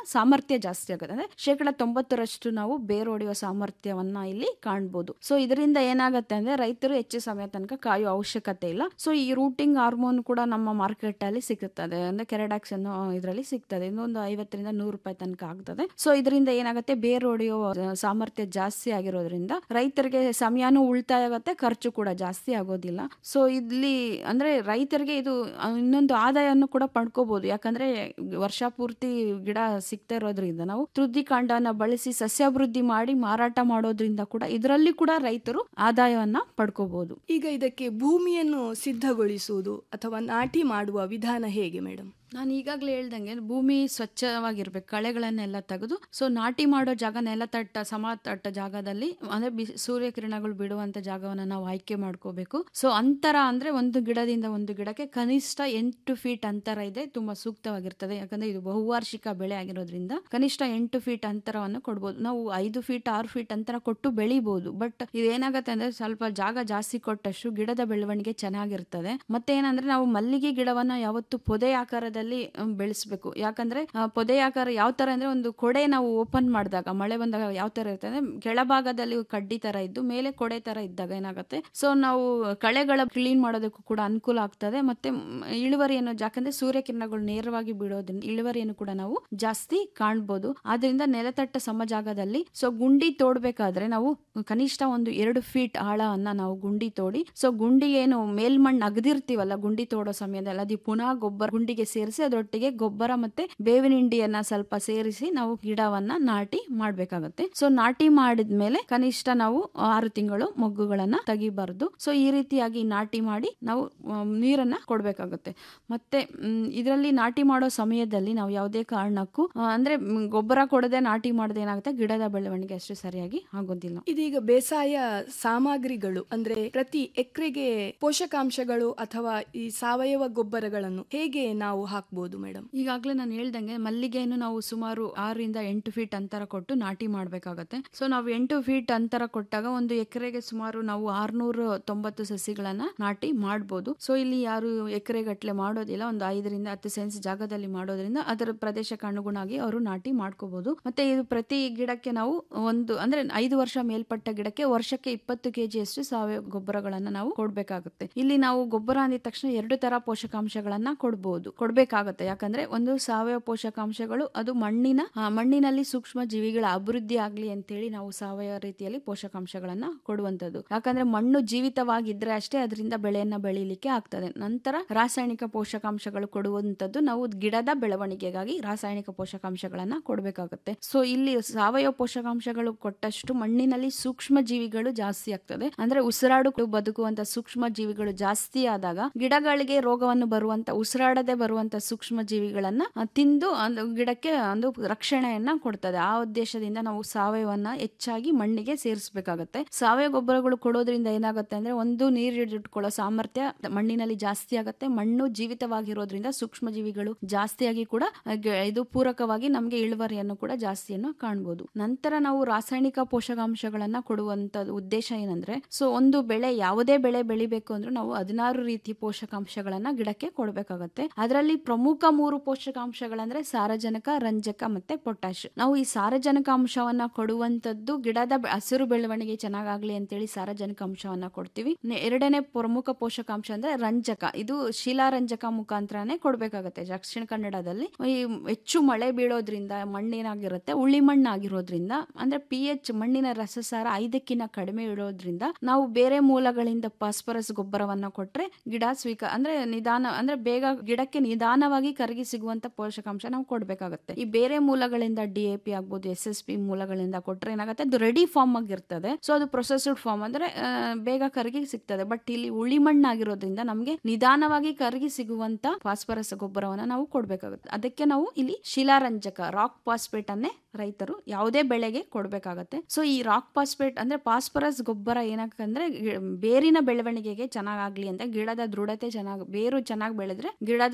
ಸಾಮರ್ಥ್ಯ ಜಾಸ್ತಿ ಆಗುತ್ತೆ ಅಂದ್ರೆ ಶೇಕಡ ತೊಂಬತ್ತರಷ್ಟು ನಾವು ಬೇರ್ ಹೊಡೆಯುವ ಸಾಮರ್ಥ್ಯವನ್ನ ಇಲ್ಲಿ ಕಾಣ್ಬೋದು ಸೊ ಇದರಿಂದ ಏನಾಗುತ್ತೆ ಅಂದ್ರೆ ರೈತರು ಹೆಚ್ಚು ಸಮಯ ತನಕ ಕಾಯುವ ಅವಶ್ಯಕತೆ ಇಲ್ಲ ಸೊ ಈ ರೂಟಿಂಗ್ ಹಾರ್ಮೋನ್ ಕೂಡ ನಮ್ಮ ಮಾರ್ಕೆಟ್ ಅಲ್ಲಿ ಸಿಗುತ್ತದೆ ಅಂದ್ರೆ ಕೆರಡಾಕ್ಸ್ ಅನ್ನೋ ಇದರಲ್ಲಿ ಸಿಗ್ತದೆ ಇನ್ನೊಂದು ಐವತ್ತರಿಂದ ನೂರು ರೂಪಾಯಿ ತನಕ ಆಗ್ತದೆ ಸೊ ಇದರಿಂದ ಏನಾಗುತ್ತೆ ಬೇರ್ ಹೊಡೆಯುವ ಆ, ಸಾಮರ್ಥ್ಯ ಜಾಸ್ತಿ ಆಗಿರೋದ್ರಿಂದ ರೈತರಿಗೆ ಸಮಯನೂ ಉಳಿತಾಯ ಆಗುತ್ತೆ ಖರ್ಚು ಕೂಡ ಜಾಸ್ತಿ ಆಗೋದಿಲ್ಲ ಸೊ ಇಲ್ಲಿ ಅಂದ್ರೆ ರೈತರಿಗೆ ಇದು ಆ, ಇನ್ನೊಂದು ಆದಾಯವನ್ನು ಕೂಡ ಪಡ್ಕೋಬಹುದು ಯಾಕಂದ್ರೆ ವರ್ಷ ಪೂರ್ತಿ ಗಿಡ ಸಿಗ್ತಾ ಇರೋದ್ರಿಂದ ನಾವು ತುದಿ ಕಾಂಡನ ಬಳಸಿ ಸಸ್ಯಾಭಿವೃದ್ಧಿ ಮಾಡಿ ಮಾರಾಟ ಮಾಡೋದ್ರಿಂದ ಕೂಡ ಇದರಲ್ಲಿ ಕೂಡ ರೈತರು ಆದಾಯವನ್ನ ಪಡ್ಕೋಬಹುದು ಈಗ ಇದಕ್ಕೆ ಭೂಮಿಯನ್ನು ಸಿದ್ಧಗೊಳಿಸುವುದು ಅಥವಾ ನಾಟಿ ಮಾಡುವ ವಿಧಾನ ಹೇಗೆ ಮೇಡಮ್ ನಾನು ಈಗಾಗಲೇ ಹೇಳ್ದಂಗೆ ಭೂಮಿ ಸ್ವಚ್ಛವಾಗಿರ್ಬೇಕು ಕಳೆಗಳನ್ನೆಲ್ಲ ತೆಗೆದು ಸೊ ನಾಟಿ ಮಾಡೋ ಜಾಗ ನೆಲತಟ್ಟ ಸಮತಟ್ಟ ಜಾಗದಲ್ಲಿ ಅಂದ್ರೆ ಬಿ ಸೂರ್ಯಕಿರಣಗಳು ಬಿಡುವಂತ ಜಾಗವನ್ನ ನಾವು ಆಯ್ಕೆ ಮಾಡ್ಕೋಬೇಕು ಸೊ ಅಂತರ ಅಂದ್ರೆ ಒಂದು ಗಿಡದಿಂದ ಒಂದು ಗಿಡಕ್ಕೆ ಕನಿಷ್ಠ ಎಂಟು ಫೀಟ್ ಅಂತರ ಇದೆ ತುಂಬಾ ಸೂಕ್ತವಾಗಿರ್ತದೆ ಯಾಕಂದ್ರೆ ಇದು ಬಹುವಾರ್ಷಿಕ ಬೆಳೆ ಆಗಿರೋದ್ರಿಂದ ಕನಿಷ್ಠ ಎಂಟು ಫೀಟ್ ಅಂತರವನ್ನು ಕೊಡ್ಬೋದು ನಾವು ಐದು ಫೀಟ್ ಆರು ಫೀಟ್ ಅಂತರ ಕೊಟ್ಟು ಬೆಳಿಬಹುದು ಬಟ್ ಇದೇನಾಗತ್ತೆ ಅಂದ್ರೆ ಸ್ವಲ್ಪ ಜಾಗ ಜಾಸ್ತಿ ಕೊಟ್ಟಷ್ಟು ಗಿಡದ ಬೆಳವಣಿಗೆ ಚೆನ್ನಾಗಿರ್ತದೆ ಮತ್ತೆ ಏನಂದ್ರೆ ನಾವು ಮಲ್ಲಿಗೆ ಗಿಡವನ್ನ ಯಾವತ್ತು ಪೊದೆ ಆಕಾರದಲ್ಲಿ ಅಹ್, ಬೆಳೆಸ್ಬೇಕು ಯಾಕಂದ್ರೆ ಆ, ಪೊದೆ ಆಕಾರ ಯಾವ ತರ ಅಂದ್ರೆ ಒಂದು ಕೊಡೆ ನಾವು ಓಪನ್ ಮಾಡಿದಾಗ ಮಳೆ ಬಂದಾಗ ಯಾವ ತರ ಇರ್ತದೆ ಅಂದ್ರೆ ಕೆಳಭಾಗದಲ್ಲಿ ಕಡ್ಡಿ ತರ ಇದ್ದು ಮೇಲೆ ಕೊಡೆ ತರ ಇದ್ದಾಗ ಏನಾಗುತ್ತೆ ಸೊ ನಾವು ಕಳೆಗಳ ಕ್ಲೀನ್ ಮಾಡೋದಕ್ಕೂ ಕೂಡ ಅನುಕೂಲ ಆಗ್ತದೆ ಮತ್ತೆ ಮ್, ಇಳುವರಿಯನ್ನು ಯಾಕಂದ್ರೆ ಸೂರ್ಯಕಿರಣಗಳು ನೇರವಾಗಿ ಬೀಳೋದ್ರಿಂದ ಇಳುವರಿಯನ್ನು ಕೂಡ ನಾವು ಜಾಸ್ತಿ ಕಾಣ್ಬೋದು ಆದ್ರಿಂದ ನೆಲತಟ್ಟ ಸಮ ಜಾಗದಲ್ಲಿ ಸೊ ಗುಂಡಿ ತೋಡ್ಬೇಕಾದ್ರೆ ನಾವು ಕನಿಷ್ಠ ಒಂದು ಎರಡು ಫೀಟ್ ಆಳವನ್ನ ನಾವು ಗುಂಡಿ ತೋಡಿ ಸೊ ಗುಂಡಿ ಏನು ಮೇಲ್ಮಣ್ಣು ಅಗದಿರ್ತೀವಲ್ಲ ಗುಂಡಿ ತೋಡೋ ಸಮಯದಲ್ಲಿ ಅದು ಪುನಃ ಗೊಬ್ಬರ ಗುಂಡಿಗೆ ಸೇರಿಸಿ ಅದರೊಟ್ಟಿಗೆ ಗೊಬ್ಬರ ಮತ್ತೆ ಬೇವಿನ ಹಿಂಡಿಯನ್ನ ಸ್ವಲ್ಪ ಸೇರಿಸಿ ನಾವು ಗಿಡವನ್ನ ನಾಟಿ ಮಾಡ್ಬೇಕಾಗತ್ತೆ ಸೊ ನಾಟಿ ಮಾಡಿದ್ಮೇಲೆ ಕನಿಷ್ಠ ನಾವು ಆರು ತಿಂಗಳು ಮೊಗ್ಗುಗಳನ್ನ ತೆಗಿಬಾರ್ದು ಸೊ ಈ ರೀತಿಯಾಗಿ ನಾಟಿ ಮಾಡಿ ನಾವು ಆಮ್, ನೀರನ್ನ ಕೊಡ್ಬೇಕಾಗುತ್ತೆ ಮತ್ತೆ ಇದರಲ್ಲಿ ನಾಟಿ ಮಾಡೋ ಸಮಯದಲ್ಲಿ ನಾವು ಯಾವುದೇ ಕಾರಣಕ್ಕೂ ಆ, ಅಂದ್ರೆ ಮ್, ಗೊಬ್ಬರ ಕೊಡದೆ ನಾಟಿ ಮಾಡದೆ ಏನಾಗುತ್ತೆ ಗಿಡದ ಬೆಳವಣಿಗೆ ಅಷ್ಟು ಸರಿಯಾಗಿ ಆಗೋದಿಲ್ಲ ಇದೀಗ ಬೇಸಾಯ ಸಾಮಗ್ರಿಗಳು ಅಂದ್ರೆ ಪ್ರತಿ ಎಕರೆಗೆ ಪೋಷಕಾಂಶಗಳು ಅಥವಾ ಈ ಸಾವಯವ ಗೊಬ್ಬರಗಳನ್ನು ಹೇಗೆ ನಾವು ಹಾಕ್ಬೋದು ಮೇಡಮ್ ಈಗಾಗಲೇ ನಾನು ಹೇಳ್ದಂಗೆ ಮಲ್ಲಿಗೆಯನ್ನು ನಾವು ಸುಮಾರು ಆರರಿಂದ ಎಂಟು ಫೀಟ್ ಅಂತರ ಕೊಟ್ಟು ನಾಟಿ ಮಾಡಬೇಕಾಗತ್ತೆ ಸೊ ನಾವು ಎಂಟು ಫೀಟ್ ಅಂತರ ಕೊಟ್ಟಾಗ ಒಂದು ಎಕರೆಗೆ ಸುಮಾರು ನಾವು ಆರ್ನೂರ ತೊಂಬತ್ತು ಸಸಿಗಳನ್ನ ನಾಟಿ ಮಾಡ್ಬೋದು ಸೊ ಇಲ್ಲಿ ಯಾರು ಎಕರೆ ಗಟ್ಟಲೆ ಮಾಡೋದಿಲ್ಲ ಒಂದು ಐದರಿಂದ ಹತ್ತು ಸೆನ್ಸ್ ಜಾಗದಲ್ಲಿ ಮಾಡೋದ್ರಿಂದ ಅದರ ಪ್ರದೇಶಕ್ಕೆ ಅನುಗುಣವಾಗಿ ಅವರು ನಾಟಿ ಮಾಡ್ಕೋಬಹುದು ಮತ್ತೆ ಇದು ಪ್ರತಿ ಗಿಡಕ್ಕೆ ನಾವು ಒಂದು ಅಂದ್ರೆ ಐದು ವರ್ಷ ಮೇಲ್ಪಟ್ಟ ಗಿಡಕ್ಕೆ ವರ್ಷಕ್ಕೆ ಇಪ್ಪತ್ತು ಕೆಜಿ ಅಷ್ಟು ಸಾವಯವ ಗೊಬ್ಬರಗಳನ್ನ ನಾವು ಕೊಡ್ಬೇಕಾಗುತ್ತೆ ಇಲ್ಲಿ ನಾವು ಗೊಬ್ಬರ ಅಂದಿದ ತಕ್ಷಣ ಎರಡು ತರ ಪೋಷಕಾಂಶಗಳನ್ನ ಕೊಡ್ಬೋದು ಕೊಡ್ಬೇಕಾಗತ್ತೆ ಯಾಕಂದ್ರೆ ಒಂದು ಸಾವಯವ ಪೋಷಕಾಂಶಗಳು ಅದು ಮಣ್ಣಿನ ಆ, ಮಣ್ಣಿನಲ್ಲಿ ಸೂಕ್ಷ್ಮ ಜೀವಿಗಳ ಅಭಿವೃದ್ಧಿ ಆಗ್ಲಿ ಅಂತೇಳಿ ನಾವು ಸಾವಯವ ರೀತಿಯಲ್ಲಿ ಪೋಷಕಾಂಶಗಳನ್ನ ಕೊಡುವಂತದ್ದು ಯಾಕಂದ್ರೆ ಮಣ್ಣು ಜೀವಿತವಾಗಿದ್ರೆ ಅಷ್ಟೇ ಅದರಿಂದ ಬೆಳೆಯನ್ನ ಬೆಳೀಲಿಕ್ಕೆ ಆಗ್ತದೆ ನಂತರ ರಾಸಾಯನಿಕ ಪೋಷಕಾಂಶಗಳು ಕೊಡುವಂತದ್ದು ನಾವು ಗಿಡದ ಬೆಳವಣಿಗೆಗಾಗಿ ರಾಸಾಯನಿಕ ಪೋಷಕಾಂಶಗಳನ್ನ ಕೊಡಬೇಕಾಗುತ್ತೆ ಸೊ ಇಲ್ಲಿ ಸಾವಯವ ಪೋಷಕಾಂಶಗಳು ಕೊಟ್ಟಷ್ಟು ಮಣ್ಣಿನಲ್ಲಿ ಸೂಕ್ಷ್ಮ ಜೀವಿಗಳು ಜಾಸ್ತಿ ಆಗ್ತದೆ ಅಂದ್ರೆ ಉಸಿರಾಡು ಬದುಕುವಂತ ಸೂಕ್ಷ್ಮ ಜೀವಿಗಳು ಜಾಸ್ತಿ ಆದಾಗ ಗಿಡಗಳಿಗೆ ರೋಗವನ್ನು ಬರುವಂತ ಉಸಿರಾಡದೆ ಬರುವಂತ ಸೂಕ್ಷ್ಮ ಜೀವಿಗಳನ್ನ ಆ, ತಿಂದು ಒಂದು ಗಿಡಕ್ಕೆ ಒಂದು ರಕ್ಷಣೆಯನ್ನ ಕೊಡ್ತದೆ ಆ ಉದ್ದೇಶದಿಂದ ನಾವು ಸಾವಯವನ್ನ ಹೆಚ್ಚಾಗಿ ಮಣ್ಣಿಗೆ ಸೇರಿಸಬೇಕಾಗತ್ತೆ ಸಾವಯವ ಗೊಬ್ಬರಗಳು ಕೊಡೋದ್ರಿಂದ ಏನಾಗುತ್ತೆ ಅಂದ್ರೆ ಒಂದು ನೀರು ಹಿಡಿದಿಟ್ಕೊಳ್ಳೋ ಸಾಮರ್ಥ್ಯ ಮಣ್ಣಿನಲ್ಲಿ ಜಾಸ್ತಿ ಆಗುತ್ತೆ ಮಣ್ಣು ಜೀವಿತವಾಗಿರೋದ್ರಿಂದ ಸೂಕ್ಷ್ಮ ಜೀವಿಗಳು ಜಾಸ್ತಿಯಾಗಿ ಕೂಡ ಆ, ಗ- ಇದು ಪೂರಕವಾಗಿ ನಮಗೆ ಇಳುವರಿಯನ್ನು ಕೂಡ ಜಾಸ್ತಿಯನ್ನು ಕಾಣ್ಬೋದು ನಂತರ ನಾವು ರಾಸಾಯನಿಕ ಪೋಷಕಾಂಶಗಳನ್ನ ಕೊಡುವಂತ ಉದ್ದೇಶ ಏನಂದ್ರೆ ಸೊ ಒಂದು ಬೆಳೆ ಯಾವುದೇ ಬೆಳೆ ಬೆಳಿಬೇಕು ಅಂದ್ರೆ ನಾವು ಹದಿನಾರು ರೀತಿ ಪೋಷಕಾಂಶಗಳನ್ನ ಗಿಡಕ್ಕೆ ಕೊಡಬೇಕಾಗತ್ತೆ ಅದರಲ್ಲಿ ಪ್ರಮುಖ ಮೂರು ಪೋಷಕಾಂಶಗಳಂದ್ರೆ ಸಾರಜನಕ ರಂಜಕ ಮತ್ತೆ ಪೊಟ್ಯಾಶ್ ನಾವು ಈ ಸಾರಜನಕ ಅಂಶವನ್ನ ಕೊಡುವಂತದ್ದು ಗಿಡದ ಬೆ- ಹಸಿರು ಬೆಳವಣಿಗೆ ಚೆನ್ನಾಗಾಗ್ಲಿ ಅಂತೇಳಿ ಸಾರಜನಕ ಅಂಶವನ್ನ ಕೊಡ್ತೀವಿ ನೆ- ಎರಡನೇ ಪ್ರಮುಖ ಪೋಷಕಾಂಶ ಅಂದ್ರೆ ರಂಜಕ ಇದು ಶಿಲಾರಂಜಕ ಮುಖಾಂತರನೇ ಕೊಡ್ಬೇಕಾಗತ್ತೆ ದಕ್ಷಿಣ ಕನ್ನಡದಲ್ಲಿ ಈ ಹೆಚ್ಚು ಮಳೆ ಬೀಳೋದ್ರಿಂದ ಮಣ್ಣೇನಾಗಿರುತ್ತೆ ಉಳಿ ಮಣ್ಣಾಗಿರೋದ್ರಿಂದ ಅಂದ್ರೆ ಪಿ ಎಚ್ ಮಣ್ಣಿನ ರಸಸಾರ ಐದಕ್ಕಿಂತ ಕಡಿಮೆ ಇರೋದ್ರಿಂದ ನಾವು ಬೇರೆ ಮೂಲಗಳಿಂದ ಫಾಸ್ಫರಸ್ ಗೊಬ್ಬರವನ್ನ ಕೊಟ್ರೆ ಗಿಡ ಸ್ವೀಕ ಅಂದ್ರೆ ನಿಧಾನ ಅಂದ್ರೆ ಬೇಗ ಗಿಡಕ್ಕೆ ನಿಧಾನವಾಗಿ ಕರಗಿ ಸಿಗುವಂತ ಪೋಷಕಾಂಶ ನಾವು ಕೊಡ್ಬೇಕಾಗತ್ತೆ ಈ ಬೇರೆ ಮೂಲಗಳಿಂದ ಡಿ ಎ ಪಿ ಆಗ್ಬೋದು ಎಸ್ ಎಸ್ ಪಿ ಮೂಲಗಳಿಂದ ಕೊಟ್ರೆ ಏನಾಗುತ್ತೆ ಅದು ರೆಡಿ ಫಾರ್ಮ್ ಆಗಿರ್ತದೆ ಸೊ ಅದು ಪ್ರೊಸೆಸ್ಡ್ ಫಾರ್ಮ್ ಅಂದ್ರೆ ಆ, ಬೇಗ ಕರಗಿ ಸಿಗ್ತದೆ ಬಟ್ ಇಲ್ಲಿ ಉಳಿ ಮಣ್ಣಾಗಿರೋದ್ರಿಂದ ನಮಗೆ ನಿಧಾನವಾಗಿ ಕರಗಿ ಸಿಗುವಂತ ಫಾಸ್ಫರಸ್ ಗೊಬ್ಬರವನ್ನ ನಾವು ಕೊಡ್ಬೇಕಾಗುತ್ತೆ ಅದಕ್ಕೆ ನಾವು ಇಲ್ಲಿ ಶಿಲಾರಂಜಕ ರಾಕ್ ಫಾಸ್ಫೇಟ್ ಅನ್ನೇ ರೈತರು ಯಾವುದೇ ಬೆಳೆಗೆ ಕೊಡ್ಬೇಕಾಗತ್ತೆ ಸೊ ಈ ರಾಕ್ ಫಾಸ್ಫೇಟ್ ಅಂದ್ರೆ ಫಾಸ್ಫರಸ್ ಗೊಬ್ಬರ ಏನಕ್ಕಂದ್ರೆ ಗಿ- ಬೇರಿನ ಬೆಳವಣಿಗೆಗೆ ಚೆನ್ನಾಗಾಗ್ಲಿ ಅಂತ ಗಿಡದ ದೃಢತೆ ಚೆನ್ನಾಗಿ ಬೇರು ಚೆನ್ನಾಗಿ ಬೆಳೆದ್ರೆ ಗಿಡದ ದೃಢತೆ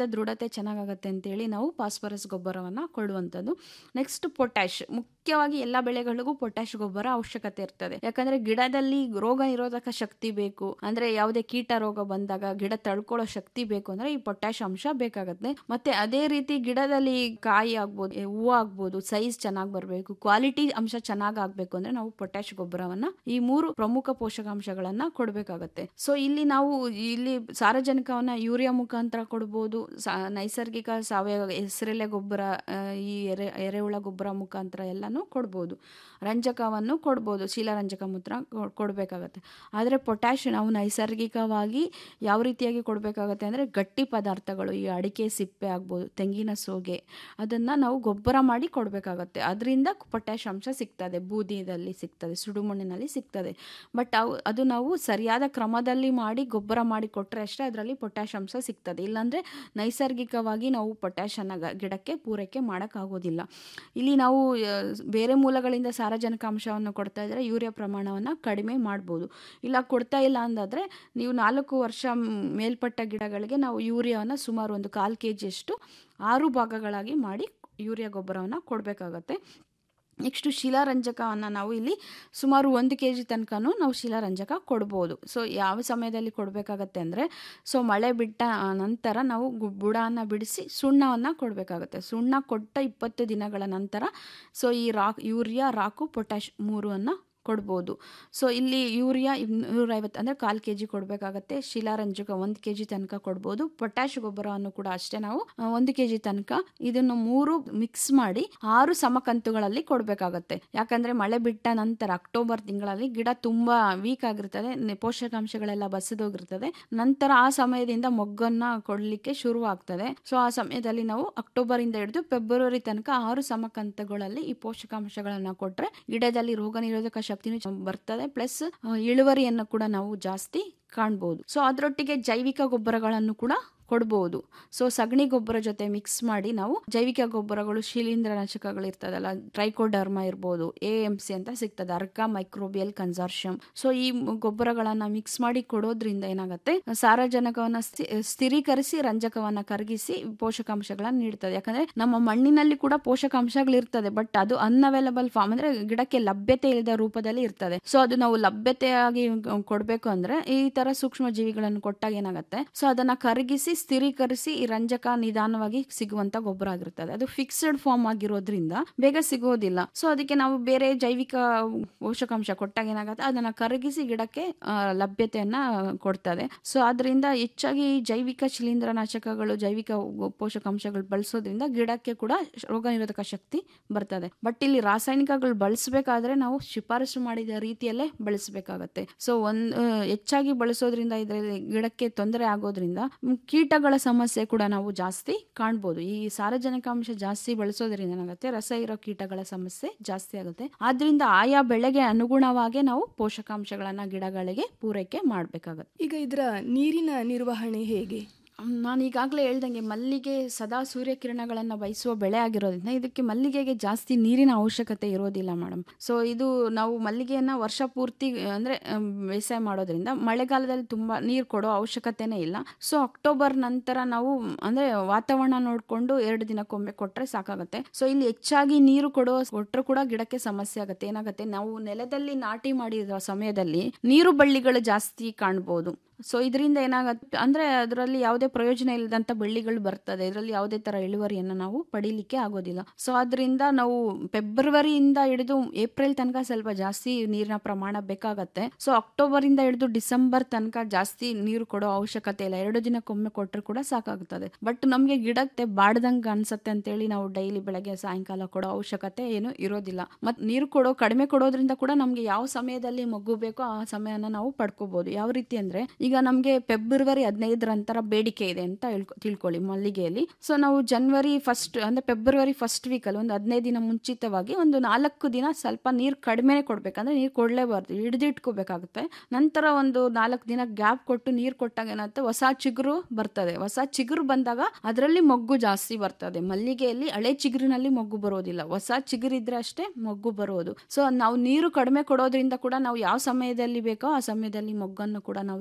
ಫಲವತ್ತತೆ ಚೆನ್ನಾಗಾಗತ್ತೆ ಅಂತೇಳಿ ನಾವು ಫಾಸ್ಫರಸ್ ಗೊಬ್ಬರವನ್ನು ಕೊಡುವಂಥದ್ದು ನೆಕ್ಸ್ಟ್ ಪೊಟ್ಯಾಶ್ ಮುಖ್ಯವಾಗಿ ಎಲ್ಲ ಬೆಳೆಗಳಿಗೂ ಪೊಟ್ಯಾಶ್ ಗೊಬ್ಬರ ಅವಶ್ಯಕತೆ ಇರ್ತದೆ ಯಾಕಂದ್ರೆ ಗಿಡದಲ್ಲಿ ರೋಗ ನಿರೋಧಕ ಶಕ್ತಿ ಬೇಕು ಅಂದ್ರೆ ಯಾವುದೇ ಕೀಟ ರೋಗ ಬಂದಾಗ ಗಿಡ ತಡ್ಕೊಳ್ಳೋ ಶಕ್ತಿ ಬೇಕು ಅಂದ್ರೆ ಈ ಪೊಟ್ಯಾಶ್ ಅಂಶ ಬೇಕಾಗತ್ತೆ ಮತ್ತೆ ಅದೇ ರೀತಿ ಗಿಡದಲ್ಲಿ ಕಾಯಿ ಆಗ್ಬೋದು ಎ, ಹೂವು ಆಗ್ಬೋದು ಸೈಜ್ ಚೆನ್ನಾಗಿ ಬರಬೇಕು ಕ್ವಾಲಿಟಿ ಅಂಶ ಚೆನ್ನಾಗಿ ಆಗ್ಬೇಕು ಅಂದ್ರೆ ನಾವು ಪೊಟ್ಯಾಶ್ ಗೊಬ್ಬರವನ್ನ ಈ ಮೂರು ಪ್ರಮುಖ ಪೋಷಕಾಂಶಗಳನ್ನ ಕೊಡಬೇಕಾಗತ್ತೆ ಸೊ ಇಲ್ಲಿ ನಾವು ಇಲ್ಲಿ ಸಾರಜನಕವನ್ನ ಯೂರಿಯಾ ಮುಖಾಂತರ ಕೊಡ್ಬೋದು ಸಾ- ನೈಸರ್ಗಿಕ ಸಾವಯವ ಹೆಸರೆಲೆ ಗೊಬ್ಬರ ಆ, ಈ ಎರೆ ಎರೆಹುಳ ಗೊಬ್ಬರ ಮುಖಾಂತರ ಎಲ್ಲಾನು ಕೊಡ್ಬೋದು ರಂಜಕವನ್ನು ಕೊಡ್ಬೋದು ಶೀಲಾರಂಜಕ ಮೂತ್ರ ಕೊ- ಕೊಡ್ಬೇಕಾಗತ್ತೆ ಆದರೆ ಪೊಟ್ಯಾಶ್ ನಾವು ನೈಸರ್ಗಿಕವಾಗಿ ಯಾವ ರೀತಿಯಾಗಿ ಕೊಡಬೇಕಾಗತ್ತೆ ಅಂದರೆ ಗಟ್ಟಿ ಪದಾರ್ಥಗಳು ಈ ಅಡಿಕೆ ಸಿಪ್ಪೆ ಆಗ್ಬೋದು ತೆಂಗಿನ ಸೋಗೆ ಅದನ್ನು ನಾವು ಗೊಬ್ಬರ ಮಾಡಿ ಕೊಡಬೇಕಾಗತ್ತೆ ಅದರಿಂದ ಪೊಟ್ಯಾಶ್ ಅಂಶ ಸಿಗ್ತದೆ ಬೂದಿದಲ್ಲಿ ಸಿಗ್ತದೆ ಸುಡುಮಣ್ಣಿನಲ್ಲಿ ಸಿಗ್ತದೆ ಬಟ್ ಅವು ಅದು ನಾವು ಸರಿಯಾದ ಕ್ರಮದಲ್ಲಿ ಮಾಡಿ ಗೊಬ್ಬರ ಮಾಡಿ ಕೊಟ್ಟರೆ ಅಷ್ಟೇ ಅದರಲ್ಲಿ ಪೊಟ್ಯಾಶ್ ಅಂಶ ಸಿಗ್ತದೆ ಇಲ್ಲಾಂದರೆ ನೈಸರ್ಗಿಕವಾಗಿ ನಾವು ಪೊಟ್ಯಾಶನ್ನು ಗ- ಗಿಡಕ್ಕೆ ಪೂರೈಕೆ ಮಾಡೋಕ್ಕಾಗೋದಿಲ್ಲ ಇಲ್ಲಿ ನಾವು ಆ, ಬೇರೆ ಮೂಲಗಳಿಂದ ಸಾರಜನಕ ಅಂಶವನ್ನು ಕೊಡ್ತಾ ಇದ್ದರೆ ಯೂರಿಯಾ ಪ್ರಮಾಣವನ್ನು ಕಡಿಮೆ ಮಾಡ್ಬೋದು ಇಲ್ಲ ಕೊಡ್ತಾ ಇಲ್ಲ ಅಂದಾದರೆ ನೀವು ನಾಲ್ಕು ವರ್ಷ ಮ್, ಮೇಲ್ಪಟ್ಟ ಗಿಡಗಳಿಗೆ ನಾವು ಯೂರಿಯಾವನ್ನು ಸುಮಾರು ಒಂದು ಕಾಲು ಕೆ ಜಿಯಷ್ಟು ಆರು ಭಾಗಗಳಾಗಿ ಮಾಡಿ ಯೂರಿಯಾ ಗೊಬ್ಬರವನ್ನು ಕೊಡಬೇಕಾಗತ್ತೆ ನೆಕ್ಸ್ಟು ಶಿಲಾರಂಜಕವನ್ನು ನಾವು ಇಲ್ಲಿ ಸುಮಾರು ಒಂದು ಕೆ ಜಿ ತನಕನೂ ನಾವು ಶಿಲಾರಂಜಕ ಕೊಡ್ಬೋದು ಸೊ ಯಾವ ಸಮಯದಲ್ಲಿ ಕೊಡಬೇಕಾಗತ್ತೆ ಅಂದರೆ ಸೊ ಮಳೆ ಬಿಟ್ಟ ಆ, ನಂತರ ನಾವು ಗು- ಬುಡನ ಬಿಡಿಸಿ ಸುಣ್ಣವನ್ನು ಕೊಡಬೇಕಾಗತ್ತೆ ಸುಣ್ಣ ಕೊಟ್ಟ ಇಪ್ಪತ್ತು ದಿನಗಳ ನಂತರ ಸೊ ಈ ರಾಕ್ ಯೂರಿಯಾ ರಾಕು ಪೊಟ್ಯಾಶ್ ಮೂರನ್ನು ಕೊಡ್ಬೋದು ಸೊ ಇಲ್ಲಿ ಯೂರಿಯಾ ನೂರೈವತ್ತು ಅಂದರೆ ಕಾಲು ಕೆ ಜಿ ಕೊಡಬೇಕಾಗತ್ತೆ ಶಿಲಾರಂಜಕ ಒಂದು ಕೆ ಜಿ ತನಕ ಕೊಡ್ಬೋದು ಪೊಟ್ಯಾಶ್ ಗೊಬ್ಬರವನ್ನು ಕೂಡ ಅಷ್ಟೇ ನಾವು ಆ, ಒಂದು ಕೆ ಜಿ ತನಕ ಇದನ್ನು ಮೂರು ಮಿಕ್ಸ್ ಮಾಡಿ ಆರು ಸಮಕಂತುಗಳಲ್ಲಿ ಕೊಡಬೇಕಾಗತ್ತೆ ಯಾಕಂದರೆ ಮಳೆ ಬಿಟ್ಟ ನಂತರ ಅಕ್ಟೋಬರ್ ತಿಂಗಳಲ್ಲಿ ಗಿಡ ತುಂಬ ವೀಕ್ ಆಗಿರ್ತದೆ ನೆ- ಪೋಷಕಾಂಶಗಳೆಲ್ಲ ಬಸಿದೋಗಿರ್ತದೆ ನಂತರ ಆ ಸಮಯದಿಂದ ಮೊಗ್ಗನ್ನ ಕೊಡಲಿಕ್ಕೆ ಶುರು ಆಗ್ತದೆ ಸೊ ಆ ಸಮಯದಲ್ಲಿ ನಾವು ಅಕ್ಟೋಬರ್ ಇಂದ ಹಿಡಿದು ಫೆಬ್ರವರಿ ತನಕ ಆರು ಸಮಕಂತಗಳಲ್ಲಿ ಈ ಪೋಷಕಾಂಶಗಳನ್ನ ಕೊಟ್ರೆ ಗಿಡದಲ್ಲಿ ರೋಗ ನಿರೋಧಕ ಶಕ್ತಿನೂ ಚೆನ್ನ- ಬರ್ತದೆ ಪ್ಲಸ್ ಇಳುವರಿಯನ್ನು ಕೂಡ ನಾವು ಜಾಸ್ತಿ ಕಾಣ್ಬೋದು ಸೊ ಅದರೊಟ್ಟಿಗೆ ಜೈವಿಕ ಗೊಬ್ಬರಗಳನ್ನು ಕೂಡ ಕೊಡ್ಬೋದು ಸೊ ಸಗಣಿ ಗೊಬ್ಬರ ಜೊತೆ ಮಿಕ್ಸ್ ಮಾಡಿ ನಾವು ಜೈವಿಕ ಗೊಬ್ಬರಗಳು ಶಿಲೀಂಧ್ರನಾಶಕಗಳು ಇರ್ತದಲ್ಲ ಟ್ರೈಕೋಡರ್ಮಾ ಇರ್ಬೋದು ಎ ಎಂ ಸಿ ಅಂತ ಸಿಗ್ತದೆ ಅರ್ಕ ಮೈಕ್ರೋಬಿಯಲ್ ಕನ್ಸಾರ್ಷಿಯಂ ಸೊ ಈ ಮ್- ಗೊಬ್ಬರಗಳನ್ನ ಮಿಕ್ಸ್ ಮಾಡಿ ಕೊಡೋದ್ರಿಂದ ಏನಾಗುತ್ತೆ ಸಾರಜನಕವನ್ನ ಸ್ಥಿ- ಸ್ಥಿರೀಕರಿಸಿ ರಂಜಕವನ್ನ ಕರಗಿಸಿ ಪೋಷಕಾಂಶಗಳನ್ನ ನೀಡ್ತದೆ ಯಾಕಂದ್ರೆ ನಮ್ಮ ಮಣ್ಣಿನಲ್ಲಿ ಕೂಡ ಪೋಷಕಾಂಶಗಳು ಇರ್ತದೆ ಬಟ್ ಅದು ಅನ್ಅವೈಲಬಲ್ ಫಾರ್ಮ್ ಅಂದ್ರೆ ಗಿಡಕ್ಕೆ ಲಭ್ಯತೆ ಇಲ್ಲದ ರೂಪದಲ್ಲಿ ಇರ್ತದೆ ಸೊ ಅದು ನಾವು ಲಭ್ಯತೆಯಾಗಿ ಕೊಡಬೇಕು ಅಂದ್ರೆ ಈ ತರ ಸೂಕ್ಷ್ಮ ಜೀವಿಗಳನ್ನು ಕೊಟ್ಟಾಗ ಏನಾಗುತ್ತೆ ಸೊ ಅದನ್ನ ಕರಗಿಸಿ ಸ್ಥಿರೀಕರಿಸಿ ಈ ರಂಜಕ ನಿಧಾನವಾಗಿ ಸಿಗುವಂತ ಗೊಬ್ಬರ ಆಗಿರ್ತದೆ ಅದು ಫಿಕ್ಸ್ಡ್ ಫಾರ್ಮ್ ಆಗಿರೋದ್ರಿಂದ ಬೇಗ ಸಿಗೋದಿಲ್ಲ ಸೊ ಅದಕ್ಕೆ ನಾವು ಬೇರೆ ಜೈವಿಕ ಪೋಷಕಾಂಶ ಕೊಟ್ಟಾಗ ಏನಾಗುತ್ತೆ ಅದನ್ನ ಕರಗಿಸಿ ಗಿಡಕ್ಕೆ ಆ, ಲಭ್ಯತೆಯನ್ನ ಕೊಡ್ತದೆ ಸೊ ಅದರಿಂದ ಹೆಚ್ಚಾಗಿ ಈ ಜೈವಿಕ ಶಿಲೀಂಧ್ರನಾಶಕಗಳು ಜೈವಿಕ ಗೊ- ಪೋಷಕಾಂಶಗಳು ಬಳಸೋದ್ರಿಂದ ಗಿಡಕ್ಕೆ ಕೂಡ ರೋಗ ನಿರೋಧಕ ಶಕ್ತಿ ಬರ್ತದೆ ಬಟ್ ಇಲ್ಲಿ ರಾಸಾಯನಿಕಗಳು ಬಳಸಬೇಕಾದ್ರೆ ನಾವು ಶಿಫಾರಸು ಮಾಡಿದ ರೀತಿಯಲ್ಲೇ ಬಳಸಬೇಕಾಗತ್ತೆ ಸೊ ಒಂದ್ ಆ, ಹೆಚ್ಚಾಗಿ ಬಳಸೋದ್ರಿಂದ ಇದರಲ್ಲಿ ಗಿಡಕ್ಕೆ ತೊಂದರೆ ಆಗೋದ್ರಿಂದ ಮ್, ಕೀಟಗಳ ಸಮಸ್ಯೆ ಕೂಡ ನಾವು ಜಾಸ್ತಿ ಕಾಣ್ಬೋದು ಈ ಸಾರಜನಕಾಂಶ ಜಾಸ್ತಿ ಬಳಸೋದ್ರಿಂದ ಏನಾಗುತ್ತೆ ರಸ ಇರೋ ಕೀಟಗಳ ಸಮಸ್ಯೆ ಜಾಸ್ತಿ ಆಗುತ್ತೆ ಆದ್ರಿಂದ ಆಯಾ ಬೆಳೆಗೆ ಅನುಗುಣವಾಗಿ ನಾವು ಪೋಷಕಾಂಶಗಳನ್ನ ಗಿಡಗಳಿಗೆ ಪೂರೈಕೆ ಮಾಡಬೇಕಾಗತ್ತೆ ಈಗ ಇದರ ನೀರಿನ ನಿರ್ವಹಣೆ ಹೇಗೆ ನಾನು ಈಗಾಗಲೇ ಹೇಳ್ದಂಗೆ ಮಲ್ಲಿಗೆ ಸದಾ ಸೂರ್ಯಕಿರಣಗಳನ್ನು ಬಯಸುವ ಬೆಳೆ ಆಗಿರೋದ್ರಿಂದ ಇದಕ್ಕೆ ಮಲ್ಲಿಗೆಗೆ ಜಾಸ್ತಿ ನೀರಿನ ಅವಶ್ಯಕತೆ ಇರೋದಿಲ್ಲ ಮೇಡಮ್ ಸೊ ಇದು ನಾವು ಮಲ್ಲಿಗೆಯನ್ನು ವರ್ಷ ಪೂರ್ತಿ ಅಂದರೆ ಬೇಸಾಯ ಮಾಡೋದ್ರಿಂದ ಮಳೆಗಾಲದಲ್ಲಿ ತುಂಬ ನೀರು ಕೊಡೋ ಅವಶ್ಯಕತೆನೇ ಇಲ್ಲ ಸೊ ಅಕ್ಟೋಬರ್ ನಂತರ ನಾವು ಅಂದರೆ ವಾತಾವರಣ ನೋಡಿಕೊಂಡು ಎರಡು ದಿನಕ್ಕೊಮ್ಮೆ ಕೊಟ್ಟರೆ ಸಾಕಾಗುತ್ತೆ ಸೊ ಇಲ್ಲಿ ಹೆಚ್ಚಾಗಿ ನೀರು ಕೊಡೋ ಕೊಟ್ಟರು ಕೂಡ ಗಿಡಕ್ಕೆ ಸಮಸ್ಯೆ ಆಗುತ್ತೆ ಏನಾಗುತ್ತೆ ನಾವು ನೆಲದಲ್ಲಿ ನಾಟಿ ಮಾಡಿರೋ ಸಮಯದಲ್ಲಿ ನೀರು ಬಳ್ಳಿಗಳು ಜಾಸ್ತಿ ಕಾಣ್ಬೋದು ಸೊ ಇದರಿಂದ ಏನಾಗತ್ತೆ ಅಂದ್ರೆ ಅದರಲ್ಲಿ ಯಾವುದೇ ಪ್ರಯೋಜನ ಇಲ್ಲದಂತ ಬಳ್ಳಿಗಳು ಬರ್ತದೆ ಇದರಲ್ಲಿ ಯಾವುದೇ ತರ ಇಳುವರಿಯನ್ನು ನಾವು ಪಡಿಲಿಕ್ಕೆ ಆಗೋದಿಲ್ಲ ಸೊ ಅದರಿಂದ ನಾವು ಫೆಬ್ರವರಿಯಿಂದ ಹಿಡಿದು ಏಪ್ರಿಲ್ ತನಕ ಸ್ವಲ್ಪ ಜಾಸ್ತಿ ನೀರಿನ ಪ್ರಮಾಣ ಬೇಕಾಗತ್ತೆ ಸೊ ಅಕ್ಟೋಬರ್ ಇಂದ ಹಿಡಿದು ಡಿಸೆಂಬರ್ ತನಕ ಜಾಸ್ತಿ ನೀರು ಕೊಡೋ ಅವಶ್ಯಕತೆ ಇಲ್ಲ ಎರಡು ದಿನಕ್ಕೊಮ್ಮೆ ಕೊಟ್ಟರೆ ಕೂಡ ಸಾಕಾಗುತ್ತದೆ ಬಟ್ ನಮಗೆ ಗಿಡಕ್ಕೆ ಬಾಡ್ದಂಗೆ ಅನ್ಸತ್ತೆ ಅಂತೇಳಿ ನಾವು ಡೈಲಿ ಬೆಳಗ್ಗೆ ಸಾಯಂಕಾಲ ಕೊಡೋ ಅವಶ್ಯಕತೆ ಏನು ಇರೋದಿಲ್ಲ ಮತ್ ನೀರು ಕೊಡೋ ಕಡಿಮೆ ಕೊಡೋದ್ರಿಂದ ಕೂಡ ನಮ್ಗೆ ಯಾವ ಸಮಯದಲ್ಲಿ ಮಗು ಬೇಕೋ ಆ ಸಮಯನ ನಾವು ಪಡ್ಕೋಬಹುದು ಯಾವ ರೀತಿ ಅಂದ್ರೆ ಈಗ ನಮ್ಗೆ ಫೆಬ್ರವರಿ ಹದಿನೈದರ ನಂತರ ಬೇಡಿಕೆ ಇದೆ ಅಂತ ಹೇಳ್ಕೊ ತಿಳ್ಕೊಳ್ಳಿ ಮಲ್ಲಿಗೆಯಲ್ಲಿ ಸೊ ನಾವು ಜನವರಿ ಫಸ್ಟ್ ಅಂದ್ರೆ ಫೆಬ್ರವರಿ ಫಸ್ಟ್ ವೀಕಲ್ಲಿ ಒಂದು ಹದಿನೈದು ದಿನ ಮುಂಚಿತವಾಗಿ ಒಂದು ನಾಲ್ಕು ದಿನ ಸ್ವಲ್ಪ ನೀರು ಕಡಿಮೆ ಕೊಡ್ಬೇಕಂದ್ರೆ ನೀರು ಕೊಡ್ಲೇಬಾರ್ದು ಹಿಡಿದಿಟ್ಕೋಬೇಕಾಗುತ್ತೆ ನಂತರ ಒಂದು ನಾಲ್ಕು ದಿನ ಗ್ಯಾಪ್ ಕೊಟ್ಟು ನೀರು ಕೊಟ್ಟಾಗ ಏನಾಗುತ್ತೆ ಹೊಸ ಚಿಗುರು ಬರ್ತದೆ ಹೊಸ ಚಿಗುರು ಬಂದಾಗ ಅದರಲ್ಲಿ ಮೊಗ್ಗು ಜಾಸ್ತಿ ಬರ್ತದೆ ಮಲ್ಲಿಗೆಯಲ್ಲಿ ಹಳೆ ಚಿಗುರಿನಲ್ಲಿ ಮೊಗ್ಗು ಬರೋದಿಲ್ಲ ಹೊಸ ಚಿಗುರಿದ್ರೆ ಅಷ್ಟೇ ಮೊಗ್ಗು ಬರೋದು ಸೊ ನಾವು ನೀರು ಕಡಿಮೆ ಕೊಡೋದ್ರಿಂದ ಕೂಡ ನಾವು ಯಾವ ಸಮಯದಲ್ಲಿ ಬೇಕೋ ಆ ಸಮಯದಲ್ಲಿ ಮೊಗ್ಗನ್ನು ಕೂಡ ನಾವು ಇಲ್ಲಿ ಮಲ್ಲಿಗೆ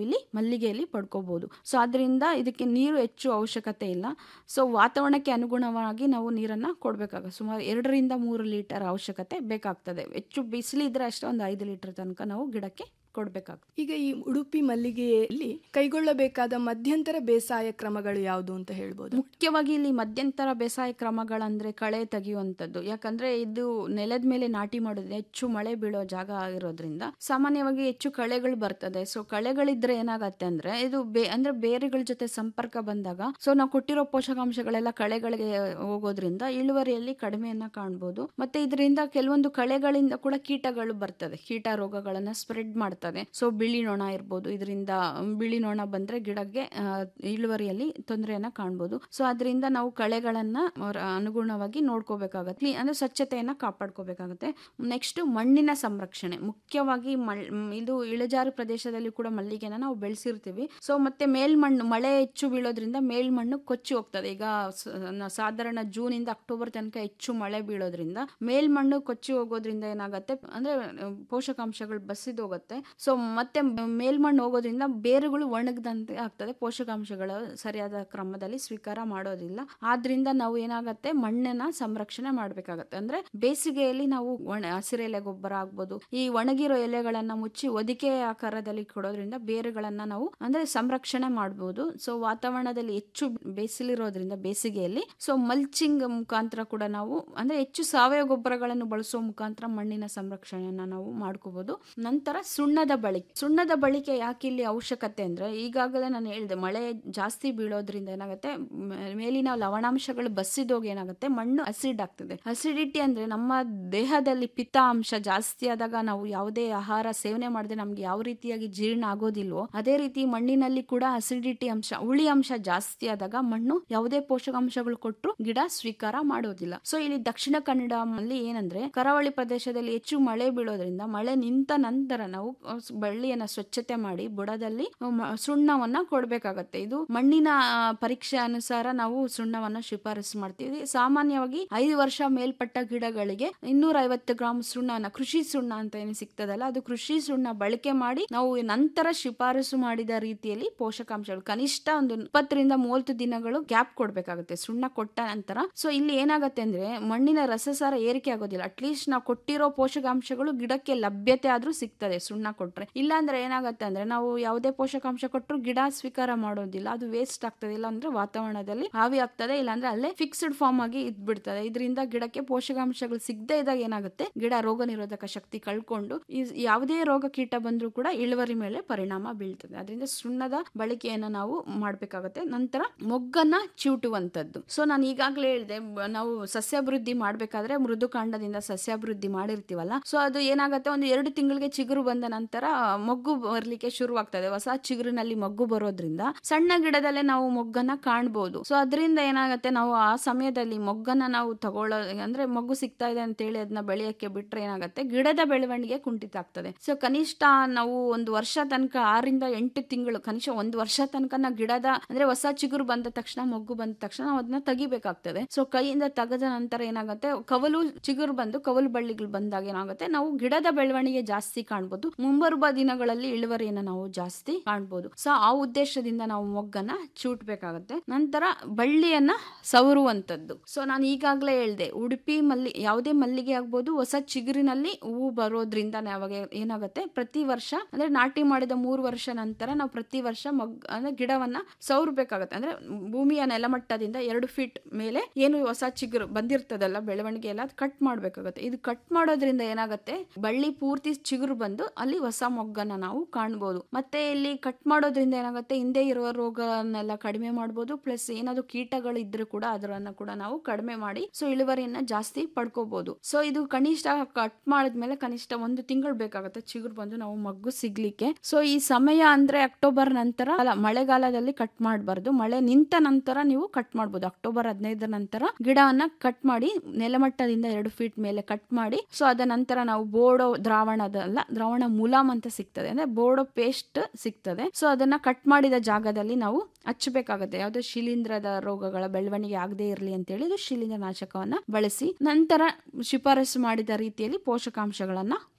ಮಲ್ಲಿಗೆಯಲ್ಲಿ ಪಡ್ಕೋಬಹುದು ಸೊ ಅದರಿಂದ ಇದಕ್ಕೆ ನೀರು ಹೆಚ್ಚು ಅವಶ್ಯಕತೆ ಇಲ್ಲ ಸೊ ವಾತಾವರಣಕ್ಕೆ ಅನುಗುಣವಾಗಿ ನಾವು ನೀರನ್ನು ಕೊಡಬೇಕಾಗುತ್ತೆ ಸುಮಾರು ಎರಡರಿಂದ ಮೂರು ಲೀಟರ್ ಅವಶ್ಯಕತೆ ಬೇಕಾಗ್ತದೆ ಹೆಚ್ಚು ಬಿಸಿಲಿದ್ರೆ ಅಷ್ಟೇ ಒಂದು ಐದು ಲೀಟರ್ ತನಕ ನಾವು ಗಿಡಕ್ಕೆ ಕೊಡಬೇಕಾಗ್ತದೆ ಈಗ ಈ ಉಡುಪಿ ಮಲ್ಲಿಗೆಯಲ್ಲಿ ಕೈಗೊಳ್ಳಬೇಕಾದ ಮಧ್ಯಂತರ ಬೇಸಾಯ ಕ್ರಮಗಳು ಯಾವುದು ಅಂತ ಹೇಳ್ಬೋದು ಮುಖ್ಯವಾಗಿ ಇಲ್ಲಿ ಮಧ್ಯಂತರ ಬೇಸಾಯ ಕ್ರಮಗಳಂದ್ರೆ ಕಳೆ ತೆಗೆಯುವಂಥದ್ದು ಯಾಕಂದ್ರೆ ಇದು ನೆಲದ ಮೇಲೆ ನಾಟಿ ಮಾಡೋದು ಹೆಚ್ಚು ಮಳೆ ಬೀಳೋ ಜಾಗ ಆಗಿರೋದ್ರಿಂದ ಸಾಮಾನ್ಯವಾಗಿ ಹೆಚ್ಚು ಕಳೆಗಳು ಬರ್ತದೆ ಸೊ ಕಳೆಗಳಿದ್ರೆ ಏನಾಗತ್ತೆ ಅಂದ್ರೆ ಇದು ಬೇ ಅಂದ್ರೆ ಬೇರೆಗಳ ಜೊತೆ ಸಂಪರ್ಕ ಬಂದಾಗ ಸೊ ನಾವು ಕೊಟ್ಟಿರೋ ಪೋಷಕಾಂಶಗಳೆಲ್ಲ ಕಳೆಗಳಿಗೆ ಹೋಗೋದ್ರಿಂದ ಇಳುವರಿಯಲ್ಲಿ ಕಡಿಮೆಯನ್ನ ಕಾಣ್ಬೋದು ಮತ್ತೆ ಇದರಿಂದ ಕೆಲವೊಂದು ಕಳೆಗಳಿಂದ ಕೂಡ ಕೀಟಗಳು ಬರ್ತದೆ ಕೀಟ ರೋಗಗಳನ್ನ ಸ್ಪ್ರೆಡ್ ಮಾಡ್ತದೆ ಸೊ ಬಿಳಿ ನೊಣ ಇರ್ಬೋದು ಇದರಿಂದ ಬಿಳಿ ನೊಣ ಬಂದ್ರೆ ಗಿಡಕ್ಕೆ ಆ, ಇಳುವರಿಯಲ್ಲಿ ತೊಂದರೆಯನ್ನ ಕಾಣ್ಬೋದು ಸೊ ಅದರಿಂದ ನಾವು ಕಳೆಗಳನ್ನ ಅವ್ರ ಅನುಗುಣವಾಗಿ ನೋಡ್ಕೋಬೇಕಾಗತ್ತೆ ಅಂದ್ರೆ ಸ್ವಚ್ಛತೆಯನ್ನ ಕಾಪಾಡ್ಕೋಬೇಕಾಗತ್ತೆ ನೆಕ್ಸ್ಟ್ ಮಣ್ಣಿನ ಸಂರಕ್ಷಣೆ ಮುಖ್ಯವಾಗಿ ಮಳ್- ಮ್, ಇದು ಇಳಿಜಾರು ಪ್ರದೇಶದಲ್ಲಿ ಕೂಡ ಮಲ್ಲಿಗೆನ ನಾವು ಬೆಳೆಸಿರ್ತೀವಿ ಸೊ ಮತ್ತೆ ಮೇಲ್ಮಣ್ಣು ಮಳೆ ಹೆಚ್ಚು ಬೀಳೋದ್ರಿಂದ ಮೇಲ್ಮಣ್ಣು ಕೊಚ್ಚಿ ಹೋಗ್ತದೆ ಈಗ ಸ- ನ- ಸಾಧಾರಣ ಜೂನ್ ಇಂದ ಅಕ್ಟೋಬರ್ ತನಕ ಹೆಚ್ಚು ಮಳೆ ಬೀಳೋದ್ರಿಂದ ಮೇಲ್ಮಣ್ಣು ಕೊಚ್ಚಿ ಹೋಗೋದ್ರಿಂದ ಏನಾಗತ್ತೆ ಅಂದ್ರೆ ಆ, ಪೋಷಕಾಂಶಗಳು ಬಸಿದು ಹೋಗುತ್ತೆ ಸೊ ಮತ್ತೆ ಮೇಲ್ಮಣ್ಣು ಹೋಗೋದ್ರಿಂದ ಬೇರುಗಳು ಒಣಗದಂತೆ ಆಗ್ತದೆ ಪೋಷಕಾಂಶಗಳು ಸರಿಯಾದ ಕ್ರಮದಲ್ಲಿ ಸ್ವೀಕಾರ ಮಾಡೋದಿಲ್ಲ ಆದ್ರಿಂದ ನಾವು ಏನಾಗತ್ತೆ ಮಣ್ಣನ್ನ ಸಂರಕ್ಷಣೆ ಮಾಡ್ಬೇಕಾಗತ್ತೆ ಅಂದ್ರೆ ಬೇಸಿಗೆಯಲ್ಲಿ ನಾವು ಒಣ ಹಸಿರೆಲೆ ಗೊಬ್ಬರ ಆಗ್ಬೋದು ಈ ಒಣಗಿರೋ ಎಲೆಗಳನ್ನ ಮುಚ್ಚಿ ಹೊದಿಕೆ ಆಕಾರದಲ್ಲಿ ಕೊಡೋದ್ರಿಂದ ಬೇರುಗಳನ್ನ ನಾವು ಅಂದ್ರೆ ಸಂರಕ್ಷಣೆ ಮಾಡ್ಬೋದು ಸೊ ವಾತಾವರಣದಲ್ಲಿ ಹೆಚ್ಚು ಬೇಸಿಲಿರೋದ್ರಿಂದ ಬೇಸಿಗೆಯಲ್ಲಿ ಸೊ ಮಲ್ಚಿಂಗ್ ಮುಖಾಂತರ ಕೂಡ ನಾವು ಅಂದ್ರೆ ಹೆಚ್ಚು ಸಾವಯವ ಗೊಬ್ಬರಗಳನ್ನು ಬಳಸುವ ಮುಖಾಂತರ ಮಣ್ಣಿನ ಸಂರಕ್ಷಣೆಯನ್ನ ನಾವು ಮಾಡ್ಕೋಬಹುದು ನಂತರ ಸುಣ್ಣದ ಬಳಕೆ ಸುಣ್ಣದ ಬಳಕೆ ಯಾಕೆ ಇಲ್ಲಿ ಅವಶ್ಯಕತೆ ಅಂದ್ರೆ ಈಗಾಗಲೇ ನಾನು ಹೇಳಿದೆ ಮಳೆ ಜಾಸ್ತಿ ಬೀಳೋದ್ರಿಂದ ಏನಾಗುತ್ತೆ ಮ- ಮೇಲಿನ ಲವಣಾಂಶಗಳು ಬಸ್ಸಿದೋಗಿ ಏನಾಗುತ್ತೆ ಮಣ್ಣು ಅಸಿಡ್ ಆಗ್ತದೆ ಅಸಿಡಿಟಿ ಅಂದ್ರೆ ನಮ್ಮ ದೇಹದಲ್ಲಿ ಪಿತ್ತ ಅಂಶ ಜಾಸ್ತಿ ಆದಾಗ ನಾವು ಯಾವುದೇ ಆಹಾರ ಸೇವನೆ ಮಾಡದೆ ನಮ್ಗೆ ಯಾವ ರೀತಿಯಾಗಿ ಜೀರ್ಣ ಆಗೋದಿಲ್ವೋ ಅದೇ ರೀತಿ ಮಣ್ಣಿನಲ್ಲಿ ಕೂಡ ಅಸಿಡಿಟಿ ಅಂಶ ಹುಳಿ ಅಂಶ ಜಾಸ್ತಿ ಆದಾಗ ಮಣ್ಣು ಯಾವುದೇ ಪೋಷಕಾಂಶಗಳು ಕೊಟ್ಟರು ಗಿಡ ಸ್ವೀಕಾರ ಮಾಡೋದಿಲ್ಲ ಸೊ ಇಲ್ಲಿ ದಕ್ಷಿಣ ಕನ್ನಡದಲ್ಲಿ ಏನಂದ್ರೆ ಕರಾವಳಿ ಪ್ರದೇಶದಲ್ಲಿ ಹೆಚ್ಚು ಮಳೆ ಬೀಳೋದ್ರಿಂದ ಮಳೆ ನಿಂತ ನಂತರ ನಾವು ಅಹ್, ಸ್- ಬಳ್ಳಿಯನ್ನ ಸ್ವಚ್ಛತೆ ಮಾಡಿ ಬುಡದಲ್ಲಿ ಅಹ್, ಮ- ಸುಣ್ಣವನ್ನ ಕೊಡ್ಬೇಕಾಗತ್ತೆ ಇದು ಮಣ್ಣಿನ ಆ, ಪರೀಕ್ಷೆ ಅನುಸಾರ ನಾವು ಸುಣ್ಣವನ್ನ ಶಿಫಾರಸು ಮಾಡ್ತೀವಿ ಸಾಮಾನ್ಯವಾಗಿ ಐದು ವರ್ಷ ಮೇಲ್ಪಟ್ಟ ಗಿಡಗಳಿಗೆ ಇನ್ನೂರ ಐವತ್ತು ಗ್ರಾಮ್ ಸುಣ್ಣವನ್ನ ಕೃಷಿ ಸುಣ್ಣ ಅಂತ ಏನು ಸಿಗ್ತದಲ್ಲ ಅದು ಕೃಷಿ ಸುಣ್ಣ ಬಳಕೆ ಮಾಡಿ ನಾವು ನಂತರ ಶಿಫಾರಸು ಮಾಡಿದ ರೀತಿಯಲ್ಲಿ ಪೋಷಕಾಂಶಗಳು ಕನಿಷ್ಠ ಒಂದು ಇಪ್ಪತ್ತರಿಂದ ಮೂವತ್ತು ದಿನಗಳು ಗ್ಯಾಪ್ ಕೊಡ್ಬೇಕಾಗುತ್ತೆ ಸುಣ್ಣ ಕೊಟ್ಟ ನಂತರ ಸೊ ಇಲ್ಲಿ ಏನಾಗುತ್ತೆ ಅಂದ್ರೆ ಮಣ್ಣಿನ ರಸಸಾರ ಏರಿಕೆ ಆಗೋದಿಲ್ಲ ಅಟ್ಲೀಸ್ಟ್ ನಾವು ಕೊಟ್ಟಿರೋ ಪೋಷಕಾಂಶಗಳು ಗಿಡಕ್ಕೆ ಲಭ್ಯತೆ ಆದ್ರೂ ಸಿಗ್ತದೆ ಸುಣ್ಣ ಕೊಟ್ರೆ ಇಲ್ಲಾಂದ್ರೆ ಏನಾಗುತ್ತೆ ಅಂದ್ರೆ ನಾವು ಯಾವುದೇ ಪೋಷಕಾಂಶ ಕೊಟ್ಟರು ಗಿಡ ಸ್ವೀಕಾರ ಮಾಡೋದಿಲ್ಲ ಅದು ವೇಸ್ಟ್ ಆಗ್ತದೆ ಇಲ್ಲ ಅಂದ್ರೆ ವಾತಾವರಣದಲ್ಲಿ ಹಾವಿ ಆಗ್ತದೆ ಇಲ್ಲಾಂದ್ರೆ ಅಲ್ಲೇ ಫಿಕ್ಸ್ಡ್ ಫಾರ್ಮ್ ಆಗಿ ಇದ್ಬಿಡ್ತದೆ ಇದರಿಂದ ಗಿಡಕ್ಕೆ ಪೋಷಕಾಂಶಗಳು ಸಿಗದೆ ಇದ್ದಾಗ ಏನಾಗುತ್ತೆ ಗಿಡ ರೋಗ ನಿರೋಧಕ ಶಕ್ತಿ ಕಳ್ಕೊಂಡು ಈ ಯಾವುದೇ ರೋಗ ಕೀಟ ಬಂದ್ರೂ ಕೂಡ ಇಳುವರಿ ಮೇಲೆ ಪರಿಣಾಮ ಬೀಳ್ತದೆ ಅದರಿಂದ ಸುಣ್ಣದ ಬಳಕೆಯನ್ನ ನಾವು ಮಾಡ್ಬೇಕಾಗತ್ತೆ ನಂತರ ಮೊಗ್ಗನ್ನ ಚಿವುಟುವಂತದ್ದು ಸೊ ನಾನು ಈಗಾಗಲೇ ಹೇಳಿದೆ ಬ- ನಾವು ಸಸ್ಯಾಭಿವೃದ್ಧಿ ಮಾಡ್ಬೇಕಾದ್ರೆ ಮೃದು ಕಾಂಡದಿಂದ ಸಸ್ಯಾಭಿವೃದ್ಧಿ ಮಾಡಿರ್ತೀವಲ್ಲ ಸೊ ಅದು ಏನಾಗುತ್ತೆ ಒಂದು ಎರಡು ತಿಂಗಳಿಗೆ ಚಿಗುರು ಬಂದ ನಂತರ ಮೊಗ್ಗು ಬರ್ಲಿಕ್ಕೆ ಶುರುವಾಗ್ತದೆ ಹೊಸ ಚಿಗುರಿನಲ್ಲಿ ಮೊಗ್ಗು ಬರೋದ್ರಿಂದ ಸಣ್ಣ ಗಿಡದಲ್ಲೇ ನಾವು ಮೊಗ್ಗನ್ನ ಕಾಣ್ಬೋದು ಸೊ ಅದರಿಂದ ಏನಾಗುತ್ತೆ ನಾವು ಆ ಸಮಯದಲ್ಲಿ ಮೊಗ್ಗನ್ನ ನಾವು ತಗೊಳ್ಳೋ ಅಂದ್ರೆ ಮೊಗ್ಗು ಸಿಗ್ತಾ ಇದೆ ಅಂತೇಳಿ ಅದನ್ನ ಬೆಳೆಯಕ್ಕೆ ಬಿಟ್ರೆ ಏನಾಗುತ್ತೆ ಗಿಡದ ಬೆಳವಣಿಗೆ ಕುಂಠಿತ ಆಗ್ತದೆ ಸೊ ಕನಿಷ್ಠ ನಾವು ಒಂದು ವರ್ಷ ತನಕ ಆರಿಂದ ಎಂಟು ತಿಂಗಳು ಕನಿಷ್ಠ ಒಂದು ವರ್ಷ ತನಕ ನಾವು ಗಿಡದ ಅಂದ್ರೆ ಹೊಸ ಚಿಗುರು ಬಂದ ತಕ್ಷಣ ಮೊಗ್ಗು ಬಂದ ತಕ್ಷಣ ನಾವು ಅದನ್ನ ತೆಗಿಬೇಕಾಗ್ತದೆ ಸೊ ಕೈಯಿಂದ ತೆಗೆದ ನಂತರ ಏನಾಗುತ್ತೆ ಕವಲು ಚಿಗುರು ಬಂದು ಕವಲು ಬಳ್ಳಿಗಳು ಬಂದಾಗ ಏನಾಗುತ್ತೆ ನಾವು ಗಿಡದ ಬೆಳವಣಿಗೆ ಜಾಸ್ತಿ ಕಾಣ್ಬೋದು ಮುಂಬರುವ ದಿನಗಳಲ್ಲಿ ಇಳುವರಿಯನ್ನ ನಾವು ಜಾಸ್ತಿ ಕಾಣ್ಬೋದು ಸೊ ಆ ಉದ್ದೇಶದಿಂದ ನಾವು ಮೊಗ್ಗನ್ನ ಚೂಟ್ಬೇಕಾಗತ್ತೆ ನಂತರ ಬಳ್ಳಿಯನ್ನ ಸವರುವಂತದ್ದು ಸೊ ನಾನು ಈಗಾಗಲೇ ಹೇಳ್ದೆ ಉಡುಪಿ ಮಲ್ಲಿ ಯಾವುದೇ ಮಲ್ಲಿಗೆ ಆಗ್ಬೋದು ಹೊಸ ಚಿಗುರಿನಲ್ಲಿ ಹೂವು ಬರೋದ್ರಿಂದ ನಾವಾಗ ಏನಾಗುತ್ತೆ ಪ್ರತಿ ವರ್ಷ ಅಂದ್ರೆ ನಾಟಿ ಮಾಡಿದ ಮೂರು ವರ್ಷ ನಂತರ ನಾವು ಪ್ರತಿ ವರ್ಷ ಮೊಗ್ ಅಂದ್ರೆ ಗಿಡವನ್ನ ಸವರ್ಬೇಕಾಗತ್ತೆ ಅಂದ್ರೆ ಭೂಮಿಯ ನೆಲಮಟ್ಟದಿಂದ ಎರಡು ಫೀಟ್ ಮೇಲೆ ಏನು ಹೊಸ ಚಿಗುರು ಬಂದಿರ್ತದಲ್ಲ ಬೆಳವಣಿಗೆ ಎಲ್ಲ ಅದು ಕಟ್ ಮಾಡ್ಬೇಕಾಗತ್ತೆ ಇದು ಕಟ್ ಮಾಡೋದ್ರಿಂದ ಏನಾಗುತ್ತೆ ಬಳ್ಳಿ ಪೂರ್ತಿ ಚಿಗುರು ಬಂದು ಅಲ್ಲಿ ಹೊಸ ಮೊಗ್ಗನ್ನ ನಾವು ಕಾಣ್ಬೋದು ಮತ್ತೆ ಇಲ್ಲಿ ಕಟ್ ಮಾಡೋದ್ರಿಂದ ಏನಾಗುತ್ತೆ ಹಿಂದೆ ಇರುವ ರೋಗನೆಲ್ಲ ಕಡಿಮೆ ಮಾಡ್ಬೋದು ಪ್ಲಸ್ ಏನಾದ್ರು ಕೀಟಗಳು ಇದ್ರೆ ಕೂಡ ಅದರನ್ನ ಕೂಡ ನಾವು ಕಡಿಮೆ ಮಾಡಿ ಸೊ ಇಳುವರಿಯನ್ನ ಜಾಸ್ತಿ ಪಡ್ಕೋಬಹುದು ಸೊ ಇದು ಕನಿಷ್ಠ ಕಟ್ ಮಾಡಿದ್ಮೇಲೆ ಕನಿಷ್ಠ ಒಂದು ತಿಂಗಳು ಬೇಕಾಗುತ್ತೆ ಚಿಗುರು ಬಂದು ನಾವು ಮಗ್ಗು ಸಿಗ್ಲಿಕ್ಕೆ ಸೊ ಈ ಸಮಯ ಅಂದ್ರೆ ಅಕ್ಟೋಬರ್ ನಂತರ ಅಲ್ಲ ಮಳೆಗಾಲದಲ್ಲಿ ಕಟ್ ಮಾಡಬಾರ್ದು ಮಳೆ ನಿಂತ ನಂತರ ನೀವು ಕಟ್ ಮಾಡ್ಬೋದು ಅಕ್ಟೋಬರ್ ಹದಿನೈದರ ನಂತರ ಗಿಡವನ್ನ ಕಟ್ ಮಾಡಿ ನೆಲಮಟ್ಟದಿಂದ ಎರಡು ಫೀಟ್ ಮೇಲೆ ಕಟ್ ಮಾಡಿ ಸೊ ಅದ ನಂತರ ನಾವು ಬೋಡೋ ದ್ರಾವಣದಲ್ಲ ದ್ರಾವಣ ಮುಲಾಮ್ ಅಂತ ಸಿಗ್ತದೆ ಅಂದ್ರೆ ಬೋಡೋ ಪೇಸ್ಟ್ ಸಿಗ್ತದೆ ಸೊ ಅದನ್ನ ಕಟ್ ಮಾಡಿದ ಜಾಗದಲ್ಲಿ ನಾವು ಹಚ್ಚಬೇಕಾಗುತ್ತೆ ಯಾವುದೇ ಶಿಲೀಂಧ್ರದ ರೋಗಗಳ ಬೆಳವಣಿಗೆ ಆಗದೆ ಇರಲಿ ಅಂತ ಹೇಳಿ ಇದು ಶಿಲೀಂಧ್ರ ನಾಶಕವನ್ನ ಬಳಸಿ ನಂತರ ಶಿಫಾರಸು ಮಾಡಿದ ರೀತಿಯಲ್ಲಿ ಪೋಷಕಾಂಶಗಳನ್ನ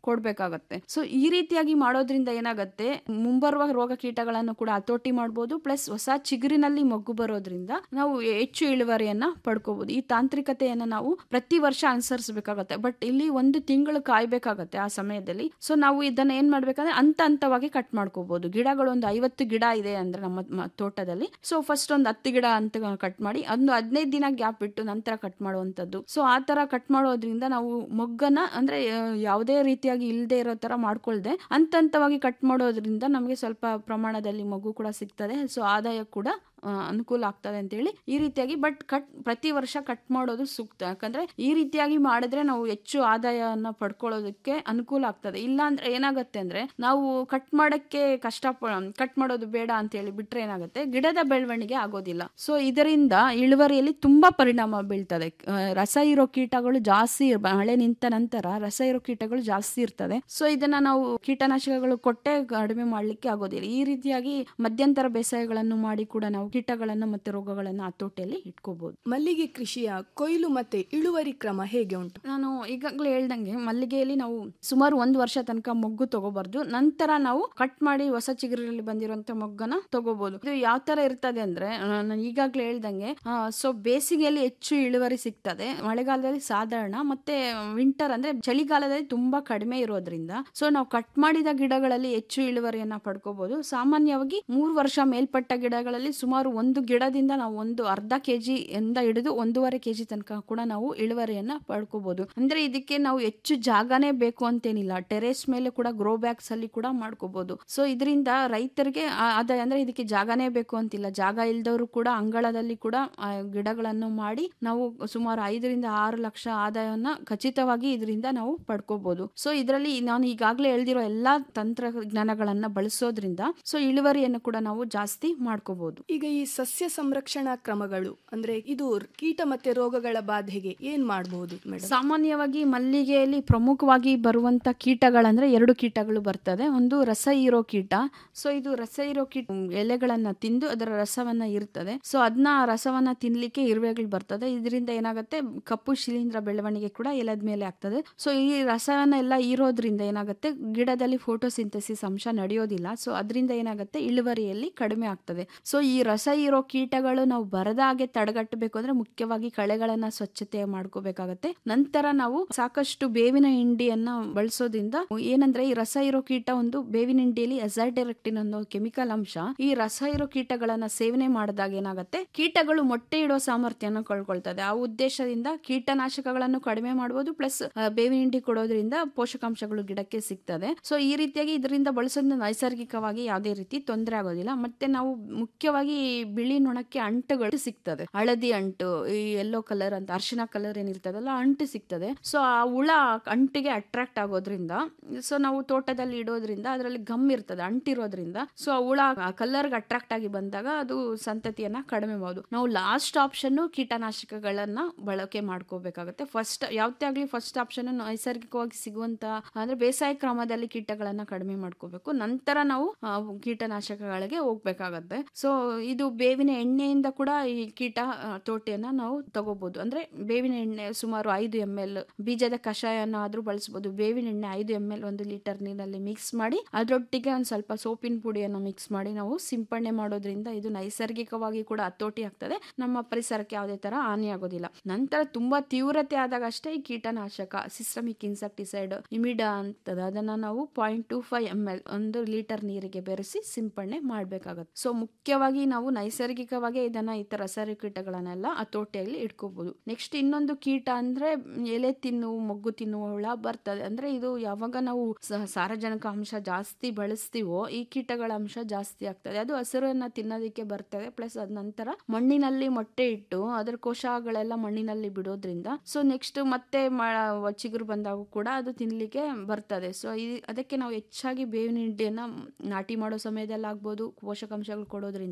ಕೊಡ್ಬೇಕಾಗತ್ತೆ ಸೊ ಈ ರೀತಿಯಾಗಿ ಮಾಡೋದ್ರಿಂದ ಏನಾಗತ್ತೆ ಮುಂಬರುವ ರೋಗ ಕೀಟಗಳನ್ನು ಕೂಡ ಹತೋಟಿ ಮಾಡ್ಬೋದು ಪ್ಲಸ್ ಹೊಸ ಚಿಗುರಿನಲ್ಲಿ ಮೊಗ್ಗು ಬರೋದ್ರಿಂದ ನಾವು ಹೆಚ್ಚು ಇಳುವರಿಯನ್ನ ಪಡ್ಕೋಬಹುದು ಈ ತಾಂತ್ರಿಕತೆಯನ್ನ ನಾವು ಪ್ರತಿ ವರ್ಷ ಅನುಸರಿಸಬೇಕಾಗತ್ತೆ ಬಟ್ ಇಲ್ಲಿ ಒಂದು ತಿಂಗಳು ಕಾಯ್ಬೇಕಾಗತ್ತೆ ಆ ಸಮಯದಲ್ಲಿ ಸೊ ನಾವು ಇದನ್ನ ಏನ್ ಮಾಡ್ಬೇಕಂದ್ರೆ ಹಂತ ಹಂತವಾಗಿ ಕಟ್ ಮಾಡ್ಕೋಬಹುದು ಗಿಡಗಳು ಒಂದು ಐವತ್ತು ಗಿಡ ಇದೆ ಅಂದ್ರೆ ನಮ್ಮ ಮ- ತೋಟದಲ್ಲಿ ಸೊ ಫಸ್ಟ್ ಒಂದು ಹತ್ತು ಗಿಡ ಅಂತ ಕಟ್ ಮಾಡಿ ಒಂದು ಹದಿನೈದು ದಿನ ಗ್ಯಾಪ್ ಬಿಟ್ಟು ನಂತರ ಕಟ್ ಮಾಡುವಂತದ್ದು ಸೊ ಆ ತರ ಕಟ್ ಮಾಡೋದ್ರಿಂದ ನಾವು ಮೊಗ್ಗನ ಅಂದ್ರೆ ಆ, ಯಾವುದೇ ರೀತಿಯಾಗಿ ಇಲ್ಲದೆ ಇರೋ ತರ ಮಾಡ್ಕೊಳ್ದೆ ಹಂತ ಹಂತವಾಗಿ ಕಟ್ ಮಾಡೋದ್ರಿಂದ ನಮಗೆ ಸ್ವಲ್ಪ ಪ್ರಮಾಣದಲ್ಲಿ ಮಗು ಕೂಡ ಸಿಗ್ತದೆ ಸೊ ಆದಾಯ ಕೂಡ ಆ, ಅನುಕೂಲ ಆಗ್ತದೆ ಅಂತೇಳಿ ಈ ರೀತಿಯಾಗಿ ಬಟ್ ಕಟ್ ಪ್ರತಿ ವರ್ಷ ಕಟ್ ಮಾಡೋದು ಸೂಕ್ತ ಯಾಕಂದ್ರೆ ಈ ರೀತಿಯಾಗಿ ಮಾಡಿದ್ರೆ ನಾವು ಹೆಚ್ಚು ಆದಾಯನ ಪಡ್ಕೊಳ್ಳೋದಕ್ಕೆ ಅನುಕೂಲ ಆಗ್ತದೆ ಇಲ್ಲ ಅಂದ್ರೆ ಏನಾಗುತ್ತೆ ಅಂದ್ರೆ ನಾವು ಕಟ್ ಮಾಡಕ್ಕೆ ಕಷ್ಟ ಕಟ್ ಮಾಡೋದು ಬೇಡ ಅಂತ ಹೇಳಿ ಬಿಟ್ರೆ ಏನಾಗುತ್ತೆ ಗಿಡದ ಬೆಳವಣಿಗೆ ಆಗೋದಿಲ್ಲ ಸೊ ಇದರಿಂದ ಇಳುವರಿಯಲ್ಲಿ ತುಂಬಾ ಪರಿಣಾಮ ಬೀಳ್ತದೆ ಆ, ರಸ ಇರೋ ಕೀಟಗಳು ಜಾಸ್ತಿ ಇರ್- ಮಳೆ ನಿಂತ ನಂತರ ರಸ ಇರೋ ಕೀಟಗಳು ಜಾಸ್ತಿ ಇರ್ತದೆ ಸೊ ಇದನ್ನ ನಾವು ಕೀಟನಾಶಕಗಳು ಕೊಟ್ಟೆ ಕಡಿಮೆ ಮಾಡ್ಲಿಕ್ಕೆ ಆಗೋದಿಲ್ಲ ಈ ರೀತಿಯಾಗಿ ಮಧ್ಯಂತರ ಬೇಸಾಯಗಳನ್ನು ಮಾಡಿ ಕೂಡ ನಾವು ಕೀಟಗಳನ್ನ ಮತ್ತೆ ರೋಗಗಳನ್ನ ಹತೋಟಿಯಲ್ಲಿ ಇಟ್ಕೋಬಹುದು ಮಲ್ಲಿಗೆ ಕೃಷಿಯ ಕೊಯ್ಲು ಮತ್ತೆ ಇಳುವರಿ ಕ್ರಮ ಹೇಗೆ ಉಂಟು ನಾನು ಈಗಾಗಲೇ ಹೇಳ್ದಂಗೆ ಮಲ್ಲಿಗೆಯಲ್ಲಿ ನಾವು ಸುಮಾರು ಒಂದು ವರ್ಷ ತನಕ ಮೊಗ್ಗು ತಗೋಬಾರ್ದು ನಂತರ ನಾವು ಕಟ್ ಮಾಡಿ ಹೊಸ ಚಿಗುರಲ್ಲಿ ಬಂದಿರುವಂತ ಮೊಗ್ಗನ ತಗೋಬಹುದು ಇದು ಯಾವ ತರ ಇರ್ತದೆ ಅಂದ್ರೆ ಆ, ನಾನು ಈಗಾಗಲೇ ಹೇಳ್ದಂಗೆ ಸೊ ಬೇಸಿಗೆಯಲ್ಲಿ ಹೆಚ್ಚು ಇಳುವರಿ ಸಿಗ್ತದೆ ಮಳೆಗಾಲದಲ್ಲಿ ಸಾಧಾರಣ ಮತ್ತೆ ವಿಂಟರ್ ಅಂದ್ರೆ ಚಳಿಗಾಲದಲ್ಲಿ ತುಂಬಾ ಕಡಿಮೆ ಇರೋದ್ರಿಂದ ಸೊ ನಾವು ಕಟ್ ಮಾಡಿದ ಗಿಡಗಳಲ್ಲಿ ಹೆಚ್ಚು ಇಳುವರಿಯನ್ನ ಪಡ್ಕೋಬಹುದು ಸಾಮಾನ್ಯವಾಗಿ ಮೂರು ವರ್ಷ ಮೇಲ್ಪಟ್ಟ ಗಿಡಗಳಲ್ಲಿ ಸುಮಾರು ಒಂದು ಗಿಡದಿಂದ ನಾವು ಒಂದು ಅರ್ಧ ಕೆಜಿ ಇಂದ ಹಿಡಿದು ಒಂದೂವರೆ ಕೆಜಿ ತನಕ ಕೂಡ ನಾವು ಇಳುವರಿಯನ್ನ ಪಡ್ಕೋಬಹುದು ಅಂದ್ರೆ ಇದಕ್ಕೆ ನಾವು ಹೆಚ್ಚು ಜಾಗನೇ ಬೇಕು ಅಂತೇನಿಲ್ಲ ಟೆರೇಸ್ ಮೇಲೆ ಕೂಡ ಗ್ರೋ ಬ್ಯಾಗ್ಸ್ ಅಲ್ಲಿ ಕೂಡ ಮಾಡ್ಕೋಬಹುದು ಸೊ ಇದರಿಂದ ರೈತರಿಗೆ ಆ- ಆದಾಯ ಅಂದ್ರೆ ಇದಕ್ಕೆ ಜಾಗನೇ ಬೇಕು ಅಂತಿಲ್ಲ ಜಾಗ ಇಲ್ದವರು ಕೂಡ ಅಂಗಳದಲ್ಲಿ ಕೂಡ ಆ ಗಿಡಗಳನ್ನು ಮಾಡಿ ನಾವು ಸುಮಾರು ಐದರಿಂದ ಆರು ಲಕ್ಷ ಆದಾಯವನ್ನ ಖಚಿತವಾಗಿ ಇದರಿಂದ ನಾವು ಪಡ್ಕೋಬಹುದು ಸೊ ಇದರಲ್ಲಿ ನಾನು ಈಗಾಗಲೇ ಹೇಳ್ದಿರೋ ಎಲ್ಲಾ ತಂತ್ರಜ್ಞಾನಗಳನ್ನ ಬಳಸೋದ್ರಿಂದ ಸೊ ಇಳುವರಿಯನ್ನು ಕೂಡ ನಾವು ಜಾಸ್ತಿ ಮಾಡ್ಕೋಬಹುದು ಈಗ ಈ ಸಸ್ಯ ಸಂರಕ್ಷಣಾ ಕ್ರಮಗಳು ಅಂದ್ರೆ ಇದು ಕೀಟ ಮತ್ತೆ ರೋಗಗಳ ಬಾಧೆಗೆ ಏನ್ ಮಾಡಬಹುದು ಮೇಡಮ್ ಸಾಮಾನ್ಯವಾಗಿ ಮಲ್ಲಿಗೆಯಲ್ಲಿ ಪ್ರಮುಖವಾಗಿ ಬರುವಂತ ಕೀಟಗಳಂದ್ರೆ ಎರಡು ಕೀಟಗಳು ಬರ್ತದೆ ಒಂದು ರಸ ಹೀರೋ ಕೀಟ ಸೊ ಇದು ರಸ ಹೀರೋ ಕೀಟ ಎಲೆಗಳನ್ನ ತಿಂದು ಅದರ ರಸವನ್ನ ಇರ್ತದೆ ಸೊ ಅದನ್ನ ಆ ರಸವನ್ನ ತಿನ್ಲಿಕ್ಕೆ ಇರುವೆಗಳು ಬರ್ತದೆ ಇದರಿಂದ ಏನಾಗುತ್ತೆ ಕಪ್ಪು ಶಿಲೀಂಧ್ರ ಬೆಳವಣಿಗೆ ಕೂಡ ಎಲೆದ ಮೇಲೆ ಆಗ್ತದೆ ಸೊ ಈ ರಸವನ್ನ ಎಲ್ಲ ಇರೋದ್ರಿಂದ ಏನಾಗುತ್ತೆ ಗಿಡದಲ್ಲಿ ಫೋಟೋಸಿಂಥಸಿಸ್ ಅಂಶ ನಡೆಯೋದಿಲ್ಲ ಸೊ ಅದರಿಂದ ಏನಾಗುತ್ತೆ ಇಳುವರಿಯಲ್ಲಿ ಕಡಿಮೆ ಆಗ್ತದೆ ಸೊ ಈ ರಸ ಇರೋ ಕೀಟಗಳು ನಾವು ಬರದ ಹಾಗೆ ತಡೆಗಟ್ಟಬೇಕು ಅಂದ್ರೆ ಮುಖ್ಯವಾಗಿ ಕಳೆಗಳನ್ನ ಸ್ವಚ್ಛತೆ ಮಾಡ್ಕೋಬೇಕಾಗತ್ತೆ ನಂತರ ನಾವು ಸಾಕಷ್ಟು ಬೇವಿನ ಹಿಂಡಿಯನ್ನ ಬಳಸೋದ್ರಿಂದ ಏನಂದ್ರೆ ಈ ರಸ ಇರೋ ಕೀಟ ಒಂದು ಬೇವಿನ ಹಿಂಡಿಯಲ್ಲಿ ಅಜಾರ್ಡೆರೆಕ್ಟಿನ್ ಅನ್ನೋ ಕೆಮಿಕಲ್ ಅಂಶ ಈ ರಸ ಇರೋ ಕೀಟಗಳನ್ನ ಸೇವನೆ ಮಾಡಿದಾಗ ಏನಾಗುತ್ತೆ ಕೀಟಗಳು ಮೊಟ್ಟೆ ಇಡೋ ಸಾಮರ್ಥ್ಯನ ಕಳ್ಕೊಳ್ತದೆ ಆ ಉದ್ದೇಶದಿಂದ ಕೀಟನಾಶಕಗಳನ್ನು ಕಡಿಮೆ ಮಾಡಬಹುದು ಪ್ಲಸ್ ಬೇವಿನ ಹಿಂಡಿ ಕೊಡೋದ್ರಿಂದ ಪೋಷಕಾಂಶಗಳು ಗಿಡಕ್ಕೆ ಸಿಗ್ತದೆ ಸೊ ಈ ರೀತಿಯಾಗಿ ಇದರಿಂದ ಬಳಸೋದ್ರಿಂದ ನೈಸರ್ಗಿಕವಾಗಿ ಯಾವುದೇ ರೀತಿ ತೊಂದರೆ ಆಗೋದಿಲ್ಲ ಮತ್ತೆ ನಾವು ಮುಖ್ಯವಾಗಿ ಈ ಬಿಳಿ ನೊಣಕ್ಕೆ ಅಂಟುಗಳು ಸಿಗ್ತದೆ ಹಳದಿ ಅಂಟು ಈ ಯೆಲ್ಲೋ ಕಲರ್ ಅಂತ ಅರಿಶಿನ ಕಲರ್ ಏನಿರ್ತದಲ್ಲ ಅಂಟು ಸಿಗ್ತದೆ ಸೊ ಆ ಹುಳ ಅಂಟಿಗೆ ಅಟ್ರಾಕ್ಟ್ ಆಗೋದ್ರಿಂದ ಸೊ ನಾವು ತೋಟದಲ್ಲಿ ಇಡೋದ್ರಿಂದ ಅದರಲ್ಲಿ ಗಮ್ ಇರ್ತದೆ ಅಂಟಿರೋದ್ರಿಂದ ಸೊ ಆ ಹುಳ ಕಲರ್ಗೆ ಅಟ್ರಾಕ್ಟ್ ಆಗಿ ಬಂದಾಗ ಅದು ಸಂತತಿಯನ್ನ ಕಡಿಮೆ ಮಾಡಬಹುದು ನಾವು ಲಾಸ್ಟ್ ಆಪ್ಷನ್ ಕೀಟನಾಶಕಗಳನ್ನ ಬಳಕೆ ಮಾಡ್ಕೋಬೇಕಾಗುತ್ತೆ ಫಸ್ಟ್ ಯಾವತ್ತೇ ಆಗ್ಲಿ ಫಸ್ಟ್ ಆಪ್ಷನ್ ನೈಸರ್ಗಿಕವಾಗಿ ಸಿಗುವಂತ ಅಂದ್ರೆ ಬೇಸಾಯ ಕ್ರಮದಲ್ಲಿ ಕೀಟಗಳನ್ನ ಕಡಿಮೆ ಮಾಡ್ಕೋಬೇಕು ನಂತರ ನಾವು ಆ, ಕೀಟನಾಶಕಗಳಿಗೆ ಹೋಗ್ಬೇಕಾಗತ್ತೆ ಸೊ ಇದು ಬೇವಿನ ಎಣ್ಣೆಯಿಂದ ಕೂಡ ಈ ಕೀಟ ಆ, ತೋಟೆಯನ್ನ ನಾವು ತಗೋಬಹುದು ಅಂದ್ರೆ ಬೇವಿನ ಎಣ್ಣೆ ಸುಮಾರು ಐದು ಎಂ ಎಲ್ ಬೀಜದ ಕಷಾಯನ ಆದ್ರೂ ಬಳಸಬಹುದು ಬೇವಿನ ಎಣ್ಣೆ ಐದು ಎಂ ಎಲ್ ಒಂದು ಲೀಟರ್ ನೀರಲ್ಲಿ ಮಿಕ್ಸ್ ಮಾಡಿ ಅದರೊಟ್ಟಿಗೆ ಒಂದ್ ಸ್ವಲ್ಪ ಸೋಪಿನ ಪುಡಿಯನ್ನು ಮಿಕ್ಸ್ ಮಾಡಿ ನಾವು ಸಿಂಪಡಣೆ ಮಾಡೋದ್ರಿಂದ ಇದು ನೈಸರ್ಗಿಕವಾಗಿ ಕೂಡ ಹತೋಟಿ ಆಗ್ತದೆ ನಮ್ಮ ಪರಿಸರಕ್ಕೆ ಯಾವುದೇ ತರ ಹಾನಿ ಆಗೋದಿಲ್ಲ ನಂತರ ತುಂಬಾ ತೀವ್ರತೆ ಆದಾಗ ಅಷ್ಟೇ ಈ ಕೀಟನಾಶಕ ಸಿಸ್ಟಮಿಕ್ ಇನ್ಸೆಕ್ಟಿಸೈಡ್ ಇಮಿಡಾ ಅಂತದ ಅದನ್ನ ನಾವು point two five M L ಒಂದು ಲೀಟರ್ ನೀರಿಗೆ ಬೆರೆಸಿ ಸಿಂಪಡಣೆ ಮಾಡ್ಬೇಕಾಗತ್ತೆ ಸೊ ಮುಖ್ಯವಾಗಿ ನಾವು ನೈಸರ್ಗಿಕವಾಗಿ ಇದನ್ನ ಈ ತರ ರಸರಿ ಕೀಟಗಳನ್ನೆಲ್ಲ ಹತೋಟಿಯಲ್ಲಿ ಇಟ್ಕೋಬಹುದು ನೆಕ್ಸ್ಟ್ ಇನ್ನೊಂದು ಕೀಟ ಅಂದ್ರೆ ಎಲೆ ತಿನ್ನುವ ಮೊಗ್ಗು ತಿನ್ನುವ ಹುಳ ಬರ್ತದೆ ಅಂದ್ರೆ ಇದು ಯಾವಾಗ ನಾವು ಸ- ಸಾರಜನಕ ಅಂಶ ಜಾಸ್ತಿ ಬಳಸ್ತೀವೋ ಈ ಕೀಟಗಳ ಅಂಶ ಜಾಸ್ತಿ ಆಗ್ತದೆ ಅದು ಹಸಿರನ್ನ ತಿನ್ನೋದಕ್ಕೆ ಬರ್ತದೆ ಪ್ಲಸ್ ಅದ ನಂತರ ಮಣ್ಣಿನಲ್ಲಿ ಮೊಟ್ಟೆ ಇಟ್ಟು ಅದರ ಕೋಶಗಳೆಲ್ಲ ಮಣ್ಣಿನಲ್ಲಿ ಬಿಡೋದ್ರಿಂದ ಸೊ ನೆಕ್ಸ್ಟ್ ಮತ್ತೆ ಮ- ಚಿಗುರು ಬಂದಾಗ ಕೂಡ ಅದು ತಿನ್ಲಿಕ್ಕೆ ಬರ್ತದೆ ಸೊ ಅದಕ್ಕೆ ನಾವು ಹೆಚ್ಚಾಗಿ ಬೇವಿನ ಹಿಂಡಿಯನ್ನ ನಾಟಿ ಮಾಡೋ ಸಮಯದಲ್ಲಿ ಆಗ್ಬೋದು ಪೋಷಕಾಂಶಗಳು ಕೊಡೋದ್ರಿಂದ ಈ ತರ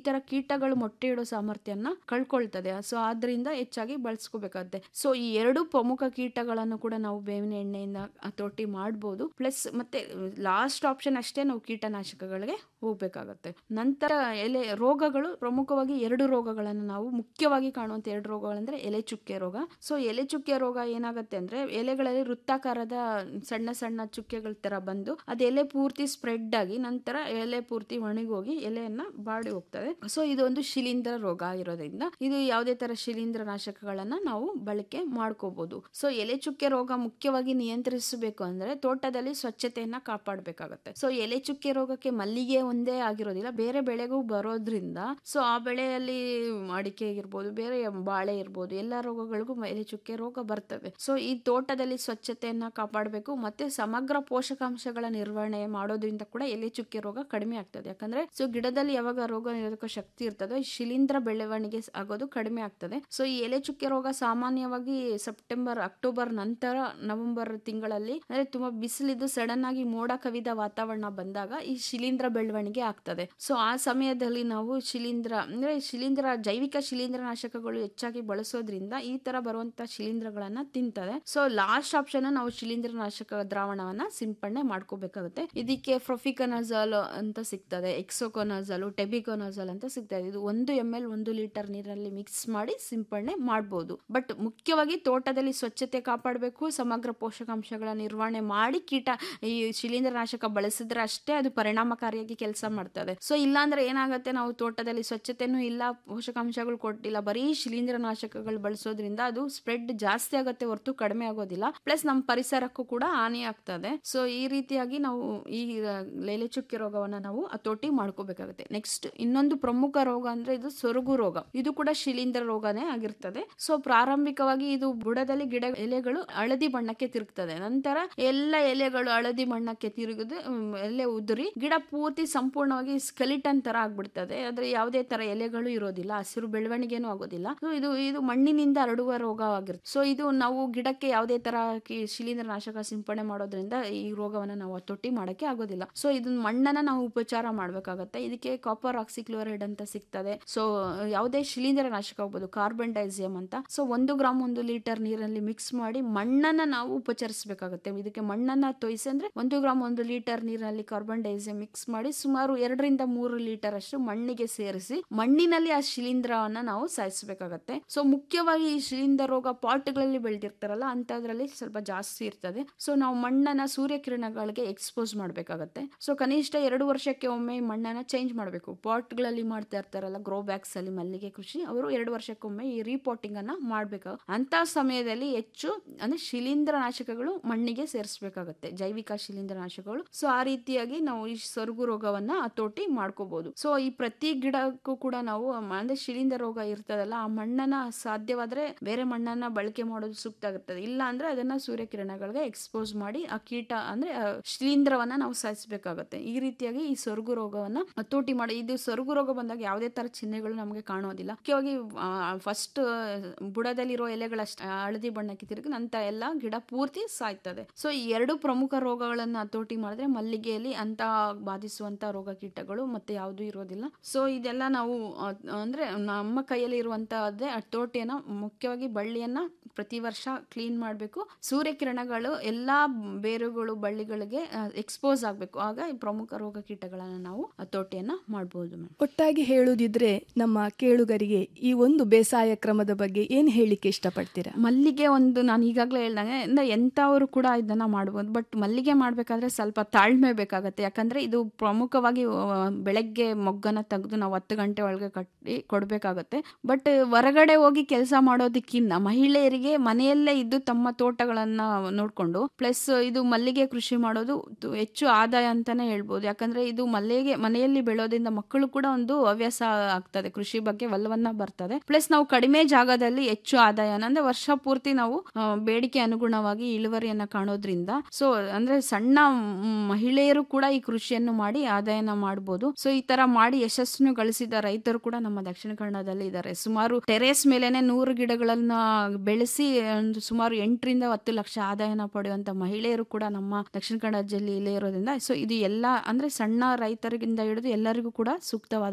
ತರ ಕೀಟಗಳು ಮೊಟ್ಟೆ ಇಡೋ ಸಾಮರ್ಥ್ಯನ ಕಳ್ಕೊಳ್ತದೆ ಸೊ ಆದ್ರಿಂದ ಹೆಚ್ಚಾಗಿ ಬಳಸ್ಕೋಬೇಕಾಗುತ್ತೆ ಸೊ ಈ ಎರಡು ಪ್ರಮುಖ ಕೀಟಗಳನ್ನು ಕೂಡ ನಾವು ಬೇವಿನ ಎಣ್ಣೆಯಿಂದ ಹತೋಟಿ ಮಾಡ್ಬೋದು ಪ್ಲಸ್ ಮತ್ತೆ ಲಾಸ್ಟ್ ಆಪ್ಷನ್ ಅಷ್ಟೇ ನಾವು ಕೀಟನಾಶಕಗಳಿಗೆ ಹೋಗ್ಬೇಕಾಗತ್ತೆ ನಂತರ ಎಲೆ ರೋಗಗಳು ಪ್ರಮುಖವಾಗಿ ಎರಡು ರೋಗಗಳನ್ನು ನಾವು ಮುಖ್ಯವಾಗಿ ಕಾಣುವಂತ ಎರಡು ರೋಗಗಳಂದ್ರೆ ಎಲೆ ಚುಕ್ಕೆ ರೋಗ ಸೊ ಎಲೆ ಚುಕ್ಕೆ ರೋಗ ಏನಾಗುತ್ತೆ ಅಂದ್ರೆ ಎಲೆಗಳಲ್ಲಿ ವೃತ್ತಾಕಾರದ ಸಣ್ಣ ಸಣ್ಣ ಚುಕ್ಕೆಗಳ ತರ ಬಂದು ಅದು ಎಲೆ ಪೂರ್ತಿ ಸ್ಪ್ರೆಡ್ ಆಗಿ ನಂತರ ಎಲೆ ಪೂರ್ತಿ ಒಣಗೋಗಿ ಎಲೆಯನ್ನ ಬಾಡಿ ಹೋಗ್ತದೆ ಸೊ ಇದೊಂದು ಶಿಲೀಂಧ್ರ ರೋಗ ಇರೋದ್ರಿಂದ ಇದು ಯಾವುದೇ ತರ ಶಿಲೀಂಧ್ರ ನಾಶಕಗಳನ್ನ ನಾವು ಬಳಕೆ ಮಾಡ್ಕೋಬಹುದು ಸೊ ಎಲೆ ಚುಕ್ಕೆ ರೋಗ ಮುಖ್ಯವಾಗಿ ನಿಯಂತ್ರಿಸಬೇಕು ಅಂದ್ರೆ ತೋಟದಲ್ಲಿ ಸ್ವಚ್ಛತೆಯನ್ನ ಕಾಪಾಡಬೇಕಾಗತ್ತೆ ಸೊ ಎಲೆ ಚುಕ್ಕೆ ರೋಗಕ್ಕೆ ಮಲ್ಲಿಗೆ ಒಂದೇ ಆಗಿರೋದಿಲ್ಲ ಬೇರೆ ಬೆಳೆಗೂ ಬರೋದ್ರಿಂದ ಸೊ ಆ ಬೆಳೆಯಲ್ಲಿ ಅಡಿಕೆ ಇರ್ಬೋದು ಬೇರೆ ಬಾಳೆ ಇರ್ಬೋದು ಎಲ್ಲ ರೋಗಗಳಿಗೂ ಎಲೆ ಚುಕ್ಕೆ ರೋಗ ಬರ್ತದೆ ಸೊ ಈ ತೋಟದಲ್ಲಿ ಸ್ವಚ್ಛತೆಯನ್ನ ಕಾಪಾಡಬೇಕು ಮತ್ತೆ ಸಮಗ್ರ ಪೋಷಕಾಂಶಗಳ ನಿರ್ವಹಣೆ ಮಾಡೋದ್ರಿಂದ ಕೂಡ ಎಲೆ ಚುಕ್ಕೆ ರೋಗ ಕಡಿಮೆ ಆಗ್ತದೆ ಯಾಕಂದ್ರೆ ಸೊ ಗಿಡದಲ್ಲಿ ಯಾವಾಗ ರೋಗ ನಿರೋಧಕ ಶಕ್ತಿ ಇರ್ತದೋ ಈ ಶಿಲೀಂಧ್ರ ಬೆಳವಣಿಗೆ ಆಗೋದು ಕಡಿಮೆ ಆಗ್ತದೆ ಸೊ ಈ ಎಲೆ ಚುಕ್ಕೆ ರೋಗ ಸಾಮಾನ್ಯವಾಗಿ ಸೆಪ್ಟೆಂಬರ್ ಅಕ್ಟೋಬರ್ ನಂತರ ನವೆಂಬರ್ ತಿಂಗಳಲ್ಲಿ ಅಂದ್ರೆ ತುಂಬಾ ಬಿಸಿಲಿದ್ದು ಸಡನ್ ಆಗಿ ಮೋಡ ಕವಿದ ವಾತಾವರಣ ಬಂದಾಗ ಈ ಶಿಲೀಂಧ್ರ ಬೆಳವಣಿಗೆ ಆಗ್ತದೆ ಸೊ ಆ ಸಮಯದಲ್ಲಿ ನಾವು ಶಿಲೀಂಧ್ರ ಅಂದ್ರೆ ಶಿಲೀಂಧ್ರ ಜೈವಿಕ ಶಿಲೀಂಧ್ರ ನಾಶಕಗಳು ಹೆಚ್ಚಾಗಿ ಬಳಸೋದ್ರಿಂದ ಈ ತರ ಬರುವಂತ ಶಿಲೀಂಧ್ರಗಳನ್ನ ತಿಂತದೆ ಸೊ ಲಾಸ್ಟ್ ಆಪ್ಷನ್ ನಾವು ಶಿಲೀಂಧ್ರ ನಾಶಕ ದ್ರಾವಣವನ್ನ ಸಿಂಪಡಣೆ ಮಾಡ್ಕೋಬೇಕಾಗುತ್ತೆ ಇದಕ್ಕೆ ಪ್ರೊಫಿಕನಜಾಲ್ ಅಂತ ಸಿಗ್ತದೆ ಎಕ್ಸೋಕೊನಜಾಲ್ ಟೆಬಿಕೊನಜಾಲ್ ಅಂತ ಸಿಗ್ತದೆ ಇದು ಒಂದು ಎಂ ಎಲ್ ಒಂದು ಲೀಟರ್ ನೀರಲ್ಲಿ ಮಿಕ್ಸ್ ಮಾಡಿ ಸಿಂಪಡಣೆ ಮಾಡಬಹುದು ಬಟ್ ಮುಖ್ಯವಾಗಿ ತೋಟದಲ್ಲಿ ಸ್ವಚ್ಛತೆ ಕಾಪಾಡಬೇಕು ಸಮಗ್ರ ಪೋಷಕಾಂಶಗಳ ನಿರ್ವಹಣೆ ಮಾಡಿ ಕೀಟ ಈ ಶಿಲೀಂಧ್ರ ನಾಶಕ ಬಳಸಿದ್ರೆ ಅಷ್ಟೇ ಅದು ಪರಿಣಾಮಕಾರಿಯಾಗಿ ಕೆಲಸ ಮಾಡ್ತದೆ ಸೊ ಇಲ್ಲಾಂದ್ರೆ ಏನಾಗುತ್ತೆ ನಾವು ತೋಟದಲ್ಲಿ ಸ್ವಚ್ಛತೆನೂ ಇಲ್ಲ ಪೋಷಕಾಂಶಗಳು ಕೊಟ್ಟಿಲ್ಲ ಬರೀ ಶಿಲೀಂಧ್ರ ನಾಶಕಗಳು ಬಳಸೋದ್ರಿಂದ ಅದು ಸ್ಪ್ರೆಡ್ ಜಾಸ್ತಿ ಆಗುತ್ತೆ ಹೊರತು ಕಡಿಮೆ ಆಗೋದಿಲ್ಲ ಪ್ಲಸ್ ನಮ್ಮ ಪರಿಸರಕ್ಕೂ ಕೂಡ ಹಾನಿ ಆಗ್ತದೆ ಸೊ ಈ ರೀತಿಯಾಗಿ ನಾವು ಈ ಲೇಲೆ ಚುಕ್ಕೆ ರೋಗವನ್ನ ನಾವು ಹತೋಟಿ ಮಾಡ್ಕೋಬೇಕಾಗುತ್ತೆ ನೆಕ್ಸ್ಟ್ ಇನ್ನೊಂದು ಪ್ರಮುಖ ರೋಗ ಅಂದ್ರೆ ಇದು ಸೊರಗು ರೋಗ ಇದು ಕೂಡ ಶಿಲೀಂಧ್ರ ರೋಗನೇ ಆಗಿರ್ತದೆ ಸೊ ಪ್ರಾರಂಭಿಕವಾಗಿ ಇದು ಬುಡದಲ್ಲಿ ಗಿಡ ಎಲೆಗಳು ಹಳದಿ ಬಣ್ಣಕ್ಕೆ ತಿರುಗ್ತದೆ ನಂತರ ಎಲ್ಲ ಎಲೆಗಳು ಹಳದಿ ಬಣ್ಣಕ್ಕೆ ತಿರುಗಿದು ಮ್, ಎಲೆ ಉದುರಿ ಗಿಡ ಪೂರ್ತಿ ಸಂಪೂರ್ಣವಾಗಿ ಸ್ಕೆಲಿಟನ್ ತರ ಆಗ್ಬಿಡ್ತದೆ ಆದ್ರೆ ಯಾವುದೇ ತರ ಎಲೆಗಳು ಇರೋದಿಲ್ಲ ಹಸಿರು ಬೆಳವಣಿಗೆನೂ ಆಗೋದಿಲ್ಲ So ಇದು ಇದು ಮಣ್ಣಿನಿಂದ ಹರಡುವ ರೋಗವಾಗಿರುತ್ತೆ ಸೊ ಇದು ನಾವು ಗಿಡಕ್ಕೆ ಯಾವುದೇ ತರ ಕಿ- ಶಿಲೀಂಧ್ರ ನಾಶಕ ಸಿಂಪಡಣೆ ಮಾಡೋದ್ರಿಂದ ಈ ರೋಗವನ್ನ ನಾವು ಹತೋಟಿ ಮಾಡಕ್ಕೆ ಆಗೋದಿಲ್ಲ ಸೊ ಇದನ್ನ ಮಣ್ಣನ್ನ ನಾವು ಉಪಚಾರ ಮಾಡ್ಬೇಕಾಗತ್ತೆ ಇದಕ್ಕೆ ಕಾಪರ್ ಆಕ್ಸಿಕ್ಲೋರೈಡ್ ಅಂತ ಸಿಗ್ತದೆ ಸೊ ಯಾವುದೇ ಶಿಲೀಂಧ್ರ ನಾಶಕ ಆಗ್ಬೋದು ಕಾರ್ಬನ್ ಡೈಸಿಯಂ ಅಂತ ಸೊ ಒಂದು ಗ್ರಾಮ್ ಒಂದು ಲೀಟರ್ ನೀರಲ್ಲಿ ಮಿಕ್ಸ್ ಮಾಡಿ ಮಣ್ಣನ್ನ ನಾವು ಉಪಚರಿಸಬೇಕಾಗುತ್ತೆ ಇದಕ್ಕೆ ಮಣ್ಣನ್ನ ತೊಯ್ಸಿ ಅಂದ್ರೆ ಒಂದು ಗ್ರಾಮ್ ಒಂದು ಲೀಟರ್ ನೀರಿನಲ್ಲಿ ಕಾರ್ಬನ್ ಡೈಸಿಯಂ ಮಿಕ್ಸ್ ಮಾಡಿ ಸುಮಾರು ಎರಡರಿಂದ ಮೂರು ಲೀಟರ್ ಅಷ್ಟು ಮಣ್ಣಿಗೆ ಸೇರಿಸಿ ಮಣ್ಣಿನಲ್ಲಿ ಆ ಶಿಲೀಂಧ್ರವನ್ನ ನಾವು ಸಾಯಿಸಬೇಕಾಗತ್ತೆ ಸೊ ಮುಖ್ಯವಾಗಿ ಈ ಶಿಲೀಂಧ್ರ ರೋಗ ಪಾಟ್ಗಳಲ್ಲಿ ಬೆಳೆದಿರ್ತಾರಲ್ಲ ಅಂತದ್ರಲ್ಲಿ ಸ್ವಲ್ಪ ಜಾಸ್ತಿ ಇರ್ತದೆ ಸೊ ನಾವು ಮಣ್ಣನ್ನ ಸೂರ್ಯಕಿರಣಗಳಿಗೆ ಎಕ್ಸ್ಪೋಸ್ ಮಾಡಬೇಕಾಗತ್ತೆ ಸೊ ಕನಿಷ್ಠ ಎರಡು ವರ್ಷಕ್ಕೆ ಒಮ್ಮೆ ಈ ಮಣ್ಣನ್ನ ಚೇಂಜ್ ಮಾಡಬೇಕು ಪಾಟ್ಗಳಲ್ಲಿ ಮಾಡ್ತಾ ಇರ್ತಾರಲ್ಲ ಗ್ರೋ ಬ್ಯಾಗ್ಸ್ ಅಲ್ಲಿ ಮಲ್ಲಿಗೆ ಕೃಷಿ ಅವರು ಎರಡು ವರ್ಷಕ್ಕೊಮ್ಮೆ ಈ ರೀಪೋಟಿಂಗ್ ಅನ್ನ ಮಾಡಬೇಕು ಅಂತ ಸಮಯದಲ್ಲಿ ಹೆಚ್ಚು ಅಂದ್ರೆ ಶಿಲೀಂಧ್ರ ನಾಶಕಗಳು ಮಣ್ಣಿಗೆ ಸೇರಿಸಬೇಕಾಗತ್ತೆ ಜೈವಿಕ ಶಿಲೀಂಧ್ರ ನಾಶಕಗಳು ಸೊ ಆ ರೀತಿಯಾಗಿ ನಾವು ಈ ಸೊರಗು ರೋಗವನ್ನ ಹತೋಟಿ ಮಾಡ್ಕೋಬಹುದು ಸೊ ಈ ಪ್ರತಿ ಗಿಡಕ್ಕೂ ಕೂಡ ನಾವು ಮ- ಅಂದ್ರೆ ಶಿಲೀಂಧ್ರ ರೋಗ ಇರ್ತದಲ್ಲ ಆ ಮಣ್ಣನ್ನ ಸಾಧ್ಯವಾದ್ರೆ ಬೇರೆ ಮಣ್ಣನ್ನ ಬಳಕೆ ಮಾಡೋದು ಸೂಕ್ತ ಆಗಿರ್ತದೆ ಇಲ್ಲ ಅಂದ್ರೆ ಅದನ್ನ ಸೂರ್ಯಕಿರಣಗಳಿಗೆ ಎಕ್ಸ್ಪೋಸ್ ಮಾಡಿ ಆ ಕೀಟ ಅಂದ್ರೆ ಆ ಶಿಲೀಂಧ್ರವನ್ನ ನಾವು ಸಾಯಿಸಬೇಕಾಗತ್ತೆ ಈ ರೀತಿಯಾಗಿ ಈ ಸೊರಗು ರೋಗವನ್ನ ಹತೋಟಿ ಮಾಡಿ ಇದು ಸೊರಗು ರೋಗ ಬಂದಾಗ ಯಾವುದೇ ತರ ಚಿಹ್ನೆಗಳು ನಮಗೆ ಕಾಣೋದಿಲ್ಲ ಮುಖ್ಯವಾಗಿ ಫಸ್ಟ್ ಬುಡದಲ್ಲಿರೋ ಎಲೆಗಳಷ್ಟ ಹಳದಿ ಬಣ್ಣಕ್ಕೆ ತಿರುಗಿ ನಂತರ ಎಲ್ಲ ಗಿಡ ಪೂರ್ತಿ ಸಾಯ್ತದೆ ಸೊ ಈ ಎರಡು ಪ್ರಮುಖ ರೋಗಗಳನ್ನ ಹತೋಟಿ ಮಾಡಿದ್ರೆ ಮಲ್ಲಿಗೆಯಲ್ಲಿ ಅಂತ ಬಾಧಿಸುವಂತ ರೋಗ ಕೀಟಗಳು ಮತ್ತೆ ಯಾವುದು ಇರೋದಿಲ್ಲ ಸೊ ಇದೆಲ್ಲ ನಾವು ಆ, ಅಂದ್ರೆ ನಮ್ಮ ಕೈಯಲ್ಲಿ ಇರುವಂತಹದ್ದೇ ಹತೋಟಿಯನ್ನ ಮುಖ್ಯವಾಗಿ ಬಳ್ಳಿಯನ್ನ ಪ್ರತಿ ವರ್ಷ ಕ್ಲೀನ್ ಮಾಡಬೇಕು ಸೂರ್ಯಕಿರಣಗಳು ಎಲ್ಲಾ ಬೇರುಗಳು ಬಳ್ಳಿಗಳಿಗೆ ಎಕ್ಸ್ಪೋಸ್ ಆಗಬೇಕು ಆಗ ಈ ಪ್ರಮುಖ ರೋಗ ಕೀಟಗಳನ್ನ ನಾವು ಹತೋಟಿಯನ್ನ ಮಾಡಬಹುದು ಮೇಡಮ್ ಒಟ್ಟಾಗಿ ಹೇಳುವುದಿದ್ರೆ ನಮ್ಮ ಕೇಳುಗರಿಗೆ ಈ ಒಂದು ಬೇಸಾಯ ಕ್ರಮದ ಬಗ್ಗೆ ಏನ್ ಹೇಳಿಕ್ಕೆ ಇಷ್ಟಪಡ್ತೀರಾ ಮಲ್ಲಿಗೆ ಒಂದು ನಾನು ಈಗಾಗಲೇ ಹೇಳ್ದಂಗೆ ಅಂದ್ರೆ ಎಂಥವರು ಕೂಡ ಇದನ್ನ ಮಾಡ್ಬೋದು ಬಟ್ ಮಲ್ಲಿಗೆ ಮಾಡಬೇಕಾದ್ರೆ ಸ್ವಲ್ಪ ತಾಳ್ಮೆ ಬೇಕಾಗತ್ತೆ ಯಾಕಂದ್ರೆ ಇದು ಪ್ರಮುಖವಾಗಿ ಆ, ಬೆಳಗ್ಗೆ ಮೊಗ್ಗನ ತೆಗೆದು ನಾವು ಹತ್ತು ಗಂಟೆ ಒಳಗೆ ಕಟ್ಟಿ ಕೊಡಬೇಕಾಗತ್ತೆ ಬಟ್ ಹೊರಗಡೆ ಹೋಗಿ ಕೆಲಸ ಮಾಡೋದಕ್ಕಿಂತ ಮಹಿಳೆಯರಿಗೆ ಮನೆಯಲ್ಲೇ ಇದ್ದು ತಮ್ಮ ತೋಟಗಳನ್ನ ನೋಡ್ಕೊಂಡು ಪ್ಲಸ್ ಇದು ಮಲ್ಲಿಗೆ ಕೃಷಿ ಮಾಡೋದು ತು- ಹೆಚ್ಚು ಆದಾಯ ಅಂತಾನೆ ಹೇಳ್ಬೋದು ಯಾಕಂದ್ರೆ ಇದು ಮಲ್ಲಿಗೆ ಮನೆಯಲ್ಲಿ ಬೆಳೋದ್ರಿಂದ ಮಕ್ಕಳು ಕೂಡ ಒಂದು ಹವ್ಯಾಸ ಆಗ್ತದೆ ಕೃಷಿ ಬಗ್ಗೆ ಒಲವನ್ನ ಬರ್ತದೆ ಪ್ಲಸ್ ನಾವು ಕಡಿಮೆ ಜಾಗದಲ್ಲಿ ಹೆಚ್ಚು ಆದಾಯನ ಅಂದ್ರೆ ವರ್ಷ ಪೂರ್ತಿ ನಾವು ಆ, ಬೇಡಿಕೆ ಅನುಗುಣವಾಗಿ ಇಳುವರಿಯನ್ನ ಕಾಣೋದ್ರಿಂದ ಸೊ ಅಂದ್ರೆ ಸಣ್ಣ ಮ್, ಮಹಿಳೆಯರು ಕೂಡ ಈ ಕೃಷಿಯನ್ನು ಮಾಡಿ ಆದಾಯನ ಮಾಡಬಹುದು ಸೊ ಈ ತರ ಮಾಡಿ ಯಶಸ್ಸನ್ನು ಗಳಿಸಿದ ರೈತರು ಕೂಡ ನಮ್ಮ ದಕ್ಷಿಣ ಕನ್ನಡದಲ್ಲಿ ಇದ್ದಾರೆ ಸುಮಾರು ಟೆರೇಸ್ ಮೇಲೆನೆ ನೂರು ಗಿಡಗಳನ್ನ ಬೆಳೆಸಿ ಒಂದು ಸುಮಾರು ಎಂಟರಿಂದ ಹತ್ತು ಲಕ್ಷ ಆದಾಯನ ಪಡೆಯುವಂತ ಮಹಿಳೆಯರು ಕೂಡ ನಮ್ಮ ದಕ್ಷಿಣ ಕನ್ನಡ ಜಿಲ್ಲೆಯಲ್ಲೇ ಇರೋದ್ರಿಂದ ಸೊ ಇದು ಎಲ್ಲ ಅಂದ್ರೆ ಸಣ್ಣ ರೈತರಿಗಿಂದ ಹಿಡಿದು ಎಲ್ಲರಿಗೂ ಕೂಡ ಸೂಕ್ತವಾದ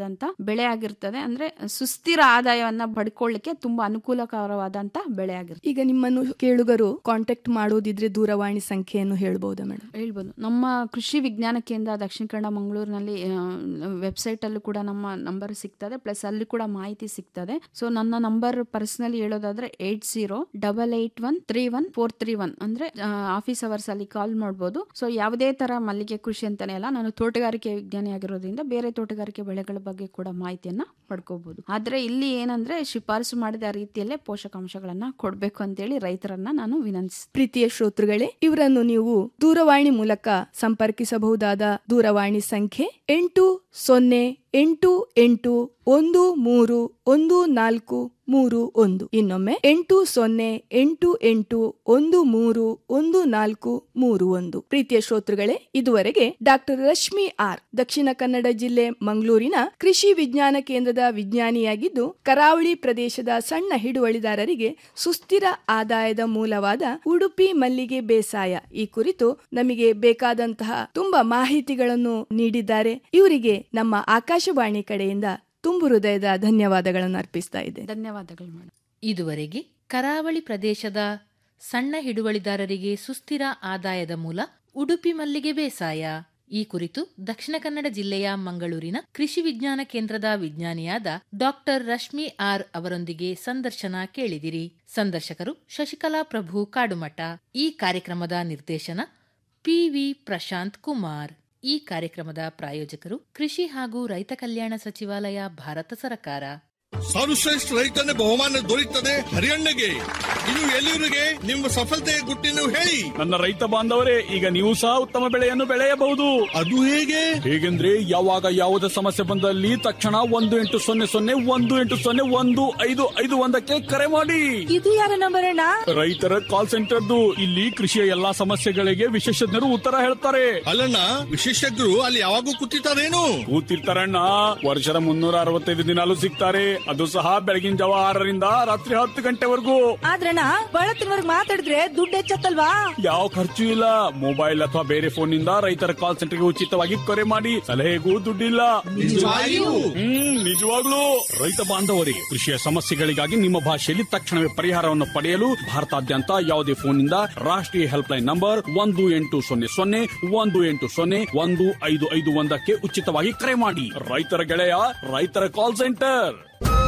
ಅನುಕೂಲಕರವಾದಂತ ಬೆಳೆ ಆಗಿರ್ತದೆ ಅಂದ್ರೆ ಸುಸ್ಥಿರ ಆದಾಯವನ್ನ ಪಡ್ಕೊಳ್ಳಿಕ್ಕೆ ತುಂಬಾ ಅನುಕೂಲಕರವಾದಂತ ಬೆಳೆ ಆಗಿರ್ತದೆ ಈಗ ನಿಮ್ಮನ್ನು ಕೇಳುಗರು ಕಾಂಟ್ಯಾಕ್ಟ್ ಮಾಡೋದಿದ್ರೆ ದೂರವಾಣಿ ಸಂಖ್ಯೆಯನ್ನು ಹೇಳ್ಬೋದಾ ಮೇಡಮ್ ಹೇಳ್ಬೋದು ನಮ್ಮ ಕೃಷಿ ವಿಜ್ಞಾನ ಕೇಂದ್ರ ದಕ್ಷಿಣ ಕನ್ನಡ ಮಂಗಳೂರಿನಲ್ಲಿ ವೆಬ್ಸೈಟ್ ಅಲ್ಲೂ ಕೂಡ ನಮ್ಮ ನಂಬರ್ ಸಿಗ್ತದೆ ಪ್ಲಸ್ ಅಲ್ಲಿ ಕೂಡ ಮಾಹಿತಿ ಸಿಗ್ತದೆ ಸೊ ನನ್ನ ನಂಬರ್ ಪರ್ಸನಲಿ ಹೇಳೋದಾದ್ರೆ eight zero double eight one three one four three one ಅಂದ್ರೆ ಆಫೀಸ್ ಅವರ್ಸ್ ಅಲ್ಲಿ ಕಾಲ್ ಮಾಡ್ಬೋದು ಸೊ ಯಾವುದೇ ತರ ಮಲ್ಲಿಗೆ ಕೃಷಿ ಅಂತಾನೆ ಅಲ್ಲ ನಾನು ತೋಟಗಾರಿಕೆ ವಿಜ್ಞಾನಿ ಆಗಿರೋದ್ರಿಂದ ಬೇರೆ ತೋಟಗಾರಿಕೆ ಬೆಳೆಗಳ ಬಗ್ಗೆ ಕೂಡ ಮಾಹಿತಿಯನ್ನ ಪಡ್ಕೋಬಹುದು ಆದ್ರೆ ಇಲ್ಲಿ ಏನಂದ್ರೆ ಶಿಫಾರಸು ಮಾಡಿದ ರೀತಿಯಲ್ಲೇ ಪೋಷಕಾಂಶಗಳನ್ನ ಕೊಡ್ಬೇಕು ಅಂತೇಳಿ ರೈತರನ್ನ ನಾನು ವಿನಂತಿಸ್ತೀನಿ ಪ್ರೀತಿಯ ಶ್ರೋತೃಗಳೇ ಇವರನ್ನು ನೀವು ದೂರವಾಣಿ ಮೂಲಕ ಸಂಪರ್ಕಿಸಬಹುದಾದ ದೂರವಾಣಿ ಸಂಖ್ಯೆ ಎಂಟು ಸೊನ್ನೆ ಎಂಟು ಎಂಟು ಒಂದು ಮೂರು ಒಂದು ನಾಲ್ಕು ಮೂರು ಒಂದು ಇನ್ನೊಮ್ಮೆ ಎಂಟು ಸೊನ್ನೆ ಎಂಟು ಎಂಟು ಒಂದು ಮೂರು ಒಂದು ನಾಲ್ಕು ಮೂರು ಒಂದು ಪ್ರೀತಿಯ ಶ್ರೋತೃಗಳೇ ಇದುವರೆಗೆ ಡಾಕ್ಟರ್ ರಶ್ಮಿ ಆರ್ ದಕ್ಷಿಣ ಕನ್ನಡ ಜಿಲ್ಲೆ ಮಂಗಳೂರಿನ ಕೃಷಿ ವಿಜ್ಞಾನ ಕೇಂದ್ರದ ವಿಜ್ಞಾನಿಯಾಗಿದ್ದು ಕರಾವಳಿ ಪ್ರದೇಶದ ಸಣ್ಣ ಹಿಡುವಳಿದಾರರಿಗೆ ಸುಸ್ಥಿರ ಆದಾಯದ ಮೂಲವಾದ ಉಡುಪಿ ಮಲ್ಲಿಗೆ ಬೇಸಾಯ ಈ ಕುರಿತು ನಮಗೆ ಬೇಕಾದಂತಹ ತುಂಬಾ ಮಾಹಿತಿಗಳನ್ನು ನೀಡಿದ್ದಾರೆ ಇವರಿಗೆ ನಮ್ಮ ಆಕಾಶವಾಣಿ ಕಡೆಯಿಂದ ತುಂಬು ಹೃದಯದ ಧನ್ಯವಾದಗಳನ್ನು ಅರ್ಪಿಸ್ತಾ ಇದೆ ಧನ್ಯವಾದಗಳು ಮೇಡಮ್ ಇದುವರೆಗೆ ಕರಾವಳಿ ಪ್ರದೇಶದ ಸಣ್ಣ ಹಿಡುವಳಿದಾರರಿಗೆ ಸುಸ್ಥಿರ ಆದಾಯದ ಮೂಲ ಉಡುಪಿ ಮಲ್ಲಿಗೆ ಬೇಸಾಯ ಈ ಕುರಿತು ದಕ್ಷಿಣ ಕನ್ನಡ ಜಿಲ್ಲೆಯ ಮಂಗಳೂರಿನ ಕೃಷಿ ವಿಜ್ಞಾನ ಕೇಂದ್ರದ ವಿಜ್ಞಾನಿಯಾದ ಡಾಕ್ಟರ್ ರಶ್ಮಿ ಆರ್ ಅವರೊಂದಿಗೆ ಸಂದರ್ಶನ ಕೇಳಿದಿರಿ ಸಂದರ್ಶಕರು ಶಶಿಕಲಾ ಪ್ರಭು ಕಾಡುಮಠ ಈ ಕಾರ್ಯಕ್ರಮದ ನಿರ್ದೇಶನ ಪಿವಿ ಪ್ರಶಾಂತ್ ಕುಮಾರ್ ಈ ಕಾರ್ಯಕ್ರಮದ ಪ್ರಾಯೋಜಕರು ಕೃಷಿ ಹಾಗೂ ರೈತ ಕಲ್ಯಾಣ ಸಚಿವಾಲಯ ಭಾರತ ಸರ್ಕಾರ ಸರ್ವಶ್ರೇಷ್ಠ ರೈತನ ಬಹುಮಾನ ದೊರೆಯುತ್ತದೆ ಹರಿಯಣ್ಣಗೆ ಇನ್ನು ಎಲ್ಲಿವರಿಗೆ ನಿಮ್ಮ ಸಫಲತೆಯ ಗುಟ್ಟಿನ ಹೇಳಿ ನನ್ನ ರೈತ ಬಾಂಧವರೇ ಈಗ ನೀವು ಸಹ ಉತ್ತಮ ಬೆಳೆಯನ್ನು ಬೆಳೆಯಬಹುದು ಅದು ಹೇಗೆ ಹೇಗೆಂದ್ರೆ ಯಾವಾಗ ಯಾವುದೇ ಸಮಸ್ಯೆ ಬಂದಲ್ಲಿ ತಕ್ಷಣ ಒಂದು ಎಂಟು ಸೊನ್ನೆ ಸೊನ್ನೆ ಒಂದು ಎಂಟು ಸೊನ್ನೆ ಒಂದು ಐದು ಐದು ಒಂದಕ್ಕೆ ಕರೆ ಮಾಡಿ ಇದು ಯಾರ ನಂಬರ್ ಅಣ್ಣ ರೈತರ ಕಾಲ್ ಸೆಂಟರ್ದು ಇಲ್ಲಿ ಕೃಷಿಯ ಎಲ್ಲಾ ಸಮಸ್ಯೆಗಳಿಗೆ ವಿಶೇಷಜ್ಞರು ಉತ್ತರ ಹೇಳ್ತಾರೆ ಅಲ್ಲಣ್ಣ ವಿಶೇಷಜ್ಞರು ಅಲ್ಲಿ ಯಾವಾಗೂ ಕೂತಿರ್ತಾರೇನು ಕೂತಿರ್ತಾರಣ್ಣ ವರ್ಷದ ಮುನ್ನೂರ ಅರವತ್ತೈದು ದಿನಾಲು ಸಿಗ್ತಾರೆ ಅದು ಸಹ ಬೆಳಗಿನ ಜಾವ ಆರರಿಂದ ರಾತ್ರಿ ಹತ್ತು ಗಂಟೆವರೆಗೂ ಆದ್ರಣ್ಣ ಬಳತ್ತಿನವರ್ಗ್ ಮಾತಾಡಿದ್ರೆ ದುಡ್ಡು ಹೆಚ್ಚತ್ತಲ್ವಾ ಯಾವ ಖರ್ಚು ಇಲ್ಲ ಮೊಬೈಲ್ ಅಥವಾ ಬೇರೆ ಫೋನ್ ನಿಂದ ರೈತರ ಕಾಲ್ ಸೆಂಟರ್ಗೆ ಉಚಿತವಾಗಿ ಕರೆ ಮಾಡಿ ಸಲಹೆಗೂ ದುಡ್ಡಿಲ್ಲ ನಿಜವಾಗಿಯೂ? ಹ್ಮ್ ನಿಜವಾಗ್ಲೂ ರೈತ ಬಾಂಧವರಿಗೆ ಕೃಷಿಯ ಸಮಸ್ಯೆಗಳಿಗಾಗಿ ನಿಮ್ಮ ಭಾಷೆಯಲ್ಲಿ ತಕ್ಷಣವೇ ಪರಿಹಾರವನ್ನು ಪಡೆಯಲು ಭಾರತಾದ್ಯಂತ ಯಾವುದೇ ಫೋನ್ ನಿಂದ ರಾಷ್ಟ್ರೀಯ ಹೆಲ್ಪ್ ಲೈನ್ ನಂಬರ್ ಒಂದು ಎಂಟು ಸೊನ್ನೆ ಸೊನ್ನೆ ಒಂದು ಎಂಟು ಸೊನ್ನೆ ಒಂದು ಐದು ಐದು ಒಂದಕ್ಕೆ ಉಚಿತವಾಗಿ ಕರೆ ಮಾಡಿ ರೈತರ ಗೆಳೆಯ ರೈತರ ಕಾಲ್ ಸೆಂಟರ್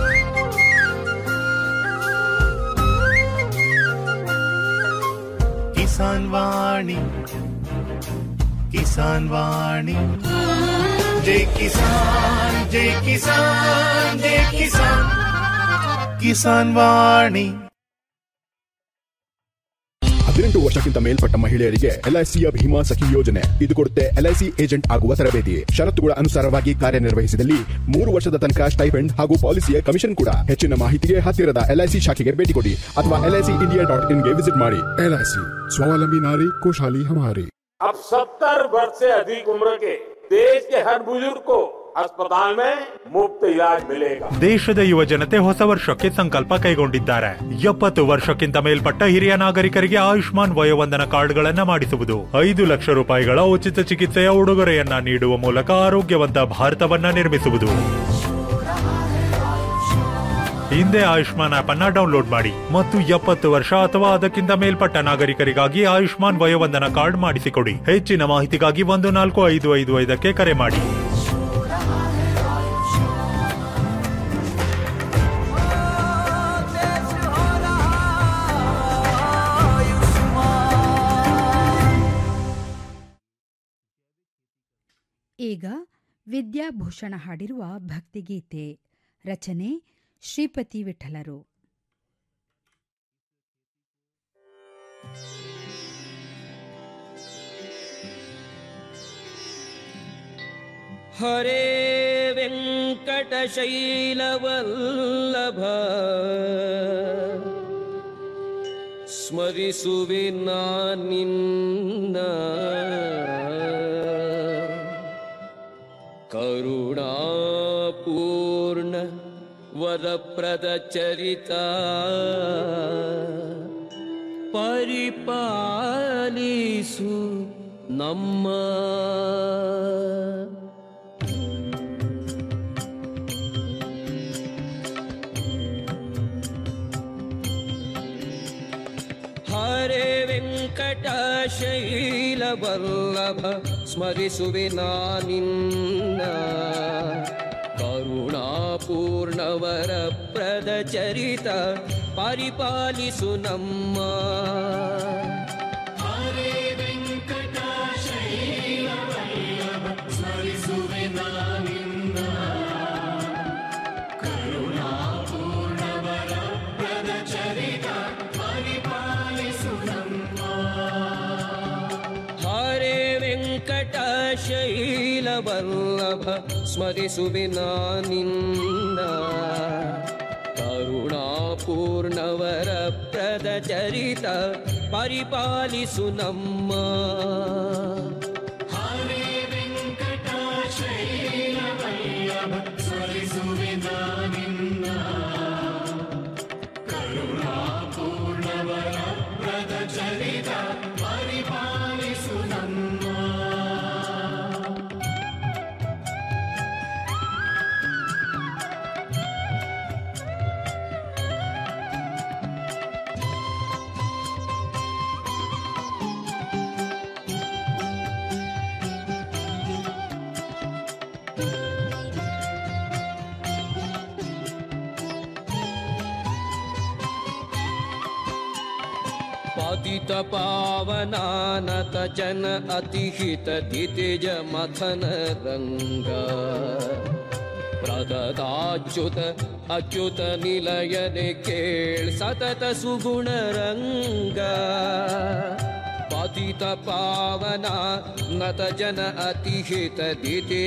ಕಿಸಾನ್ ವಾಣಿ ಕಿಸಾನ್ ವಾಣಿ ಜೈ ಕಿಸಾನ್ ಜೈ ಕಿಸಾನ್ ಜೈ ಕಿಸಾನ್ ಕಿಸಾನ್ ವಾಣಿ ಹದಿನೆಂಟು ವರ್ಷಕ್ಕಿಂತ ಮೇಲ್ಪಟ್ಟ ಮಹಿಳೆಯರಿಗೆ ಎಲ್ಐಸಿಯ ಭೀಮಾ ಸಖಿ ಯೋಜನೆ ಇದು ಕೊಡುತ್ತೆ ಎಲ್ಐಸಿ ಏಜೆಂಟ್ ಆಗುವ ತರಬೇತಿ ಷರತ್ತುಗಳ ಅನುಸಾರವಾಗಿ ಕಾರ್ಯನಿರ್ವಹಿಸಿದಲ್ಲಿ ಮೂರು ವರ್ಷದ ತನಕ ಸ್ಟೈಫೆಂಡ್ ಹಾಗೂ ಪಾಲಿಸಿಯ ಕಮಿಷನ್ ಕೂಡ ಹೆಚ್ಚಿನ ಮಾಹಿತಿಗೆ ಹತ್ತಿರದ ಎಲ್ಐಸಿ ಶಾಖೆಗೆ ಭೇಟಿ ಕೊಡಿ ಅಥವಾ ಎಲ್ಐಸಿ ಇಂಡಿಯಾ ಡಾಟ್ ಇನ್ಗೆ ವಿಸಿಟ್ ಮಾಡಿ ಎಲ್ಐಸಿ ಸ್ವಾವಲಂಬಿ ನಾರಿ खुशहाली हमारी अब सत्तर वर्ष से अधिक उम्र के देश के हर बुजुर्ग को अस्पताल में मुफ्त इलाज मिलेगा ದೇಶದ ಯುವ ಜನತೆ ಹೊಸ ವರ್ಷಕ್ಕೆ ಸಂಕಲ್ಪ ಕೈಗೊಂಡಿದ್ದಾರೆ ಎಪ್ಪತ್ತು ವರ್ಷಕ್ಕಿಂತ ಮೇಲ್ಪಟ್ಟ ಹಿರಿಯ ನಾಗರಿಕರಿಗೆ ಆಯುಷ್ಮಾನ್ ವಯೋವಂದನ ಕಾರ್ಡ್ಗಳನ್ನ ಮಾಡಿಸುವುದು ಐದು ಲಕ್ಷ ರೂಪಾಯಿಗಳ ಉಚಿತ ಚಿಕಿತ್ಸೆಯ ಉಡುಗೊರೆಯನ್ನ ನೀಡುವ ಮೂಲಕ ಆರೋಗ್ಯವಂತ ಭಾರತವನ್ನ ನಿರ್ಮಿಸುವುದು ಹಿಂದೆ ಆಯುಷ್ಮಾನ್ ಆಪ್ ಅನ್ನ ಡೌನ್ಲೋಡ್ ಮಾಡಿ ಮತ್ತು ಎಪ್ಪತ್ತು ವರ್ಷ ಅಥವಾ ಅದಕ್ಕಿಂತ ಮೇಲ್ಪಟ್ಟ ನಾಗರಿಕರಿಗಾಗಿ ಆಯುಷ್ಮಾನ್ ವಯೋವಂದನ ಕಾರ್ಡ್ ಮಾಡಿಸಿಕೊಡಿ ಹೆಚ್ಚಿನ ಮಾಹಿತಿಗಾಗಿ ಒಂದು ನಾಲ್ಕು ಐದು ಐದು ಐದಕ್ಕೆ ಕರೆ ಮಾಡಿ ಈಗ ವಿದ್ಯಾಭೂಷಣ ಹಾಡಿರುವ ಭಕ್ತಿಗೀತೆ ರಚನೆ ಶ್ರೀಪತಿ ವಿಠಲರು ಹರೇ ವೆಂಕಟಶೈಲವಲ್ಲಭ ಸ್ಮರಿಸುವೆ ನಾನಿನ್ನ ಕರುಣಾಪೂರ್ಣ ವರಪ್ರದ ಚರಿತ ಪರಿಪಾಲಿಸು ನಮ್ಮ ವೆಂಕಟಶೈಲವಲ್ಲಭ ಸ್ಮರಿಸುವೆ ನಾನಿನ್ನ ಕರುಣಾಪೂರ್ಣವರ ಪ್ರದ ಚರಿತ ಪರಿಪಾಲಿಸು ನಮ್ಮ ಹರೇ ವೆಂಕಟಶೈಲವಲ್ಲಭ ಸ್ಮರಿಸುವೆ ನಾನಿನ್ನ ಕರುಣಾಪೂರ್ಣವರ ಪ್ರದ ಚರಿತ ಪರಿಪಾಲಿಸು ನಮ್ಮ ಹರೇ ವೆಂಕಟಶೈಲವಲ್ಲಭ ಸ್ಮರಿಸುವೆ ನಾನಿನ್ನ ಕರುಣಾಪೂರ್ಣವರ ಪ್ರದ ಚರಿತ ಪರಿಪಾಲಿಸು ನಮ್ಮ ಹರೇ ವೆಂಕಟಶೈಲವಲ್ಲಭ ಸ್ಮರಿಸುವೆ ನಾನಿನ್ನ ಕರುಣಾಪೂರ್ಣವರ ಪ್ರದ ಚರಿತ ಪರಿಪಾಲಿಸು ನಮ್ಮ पतित पावनानत जन अतिहित दितिज मथन रङ्ग प्रददाच्युत अच्युत निलयने केळ್ सतत सुगुण रङ्ग पतित पावना नत जन अतिहित दिति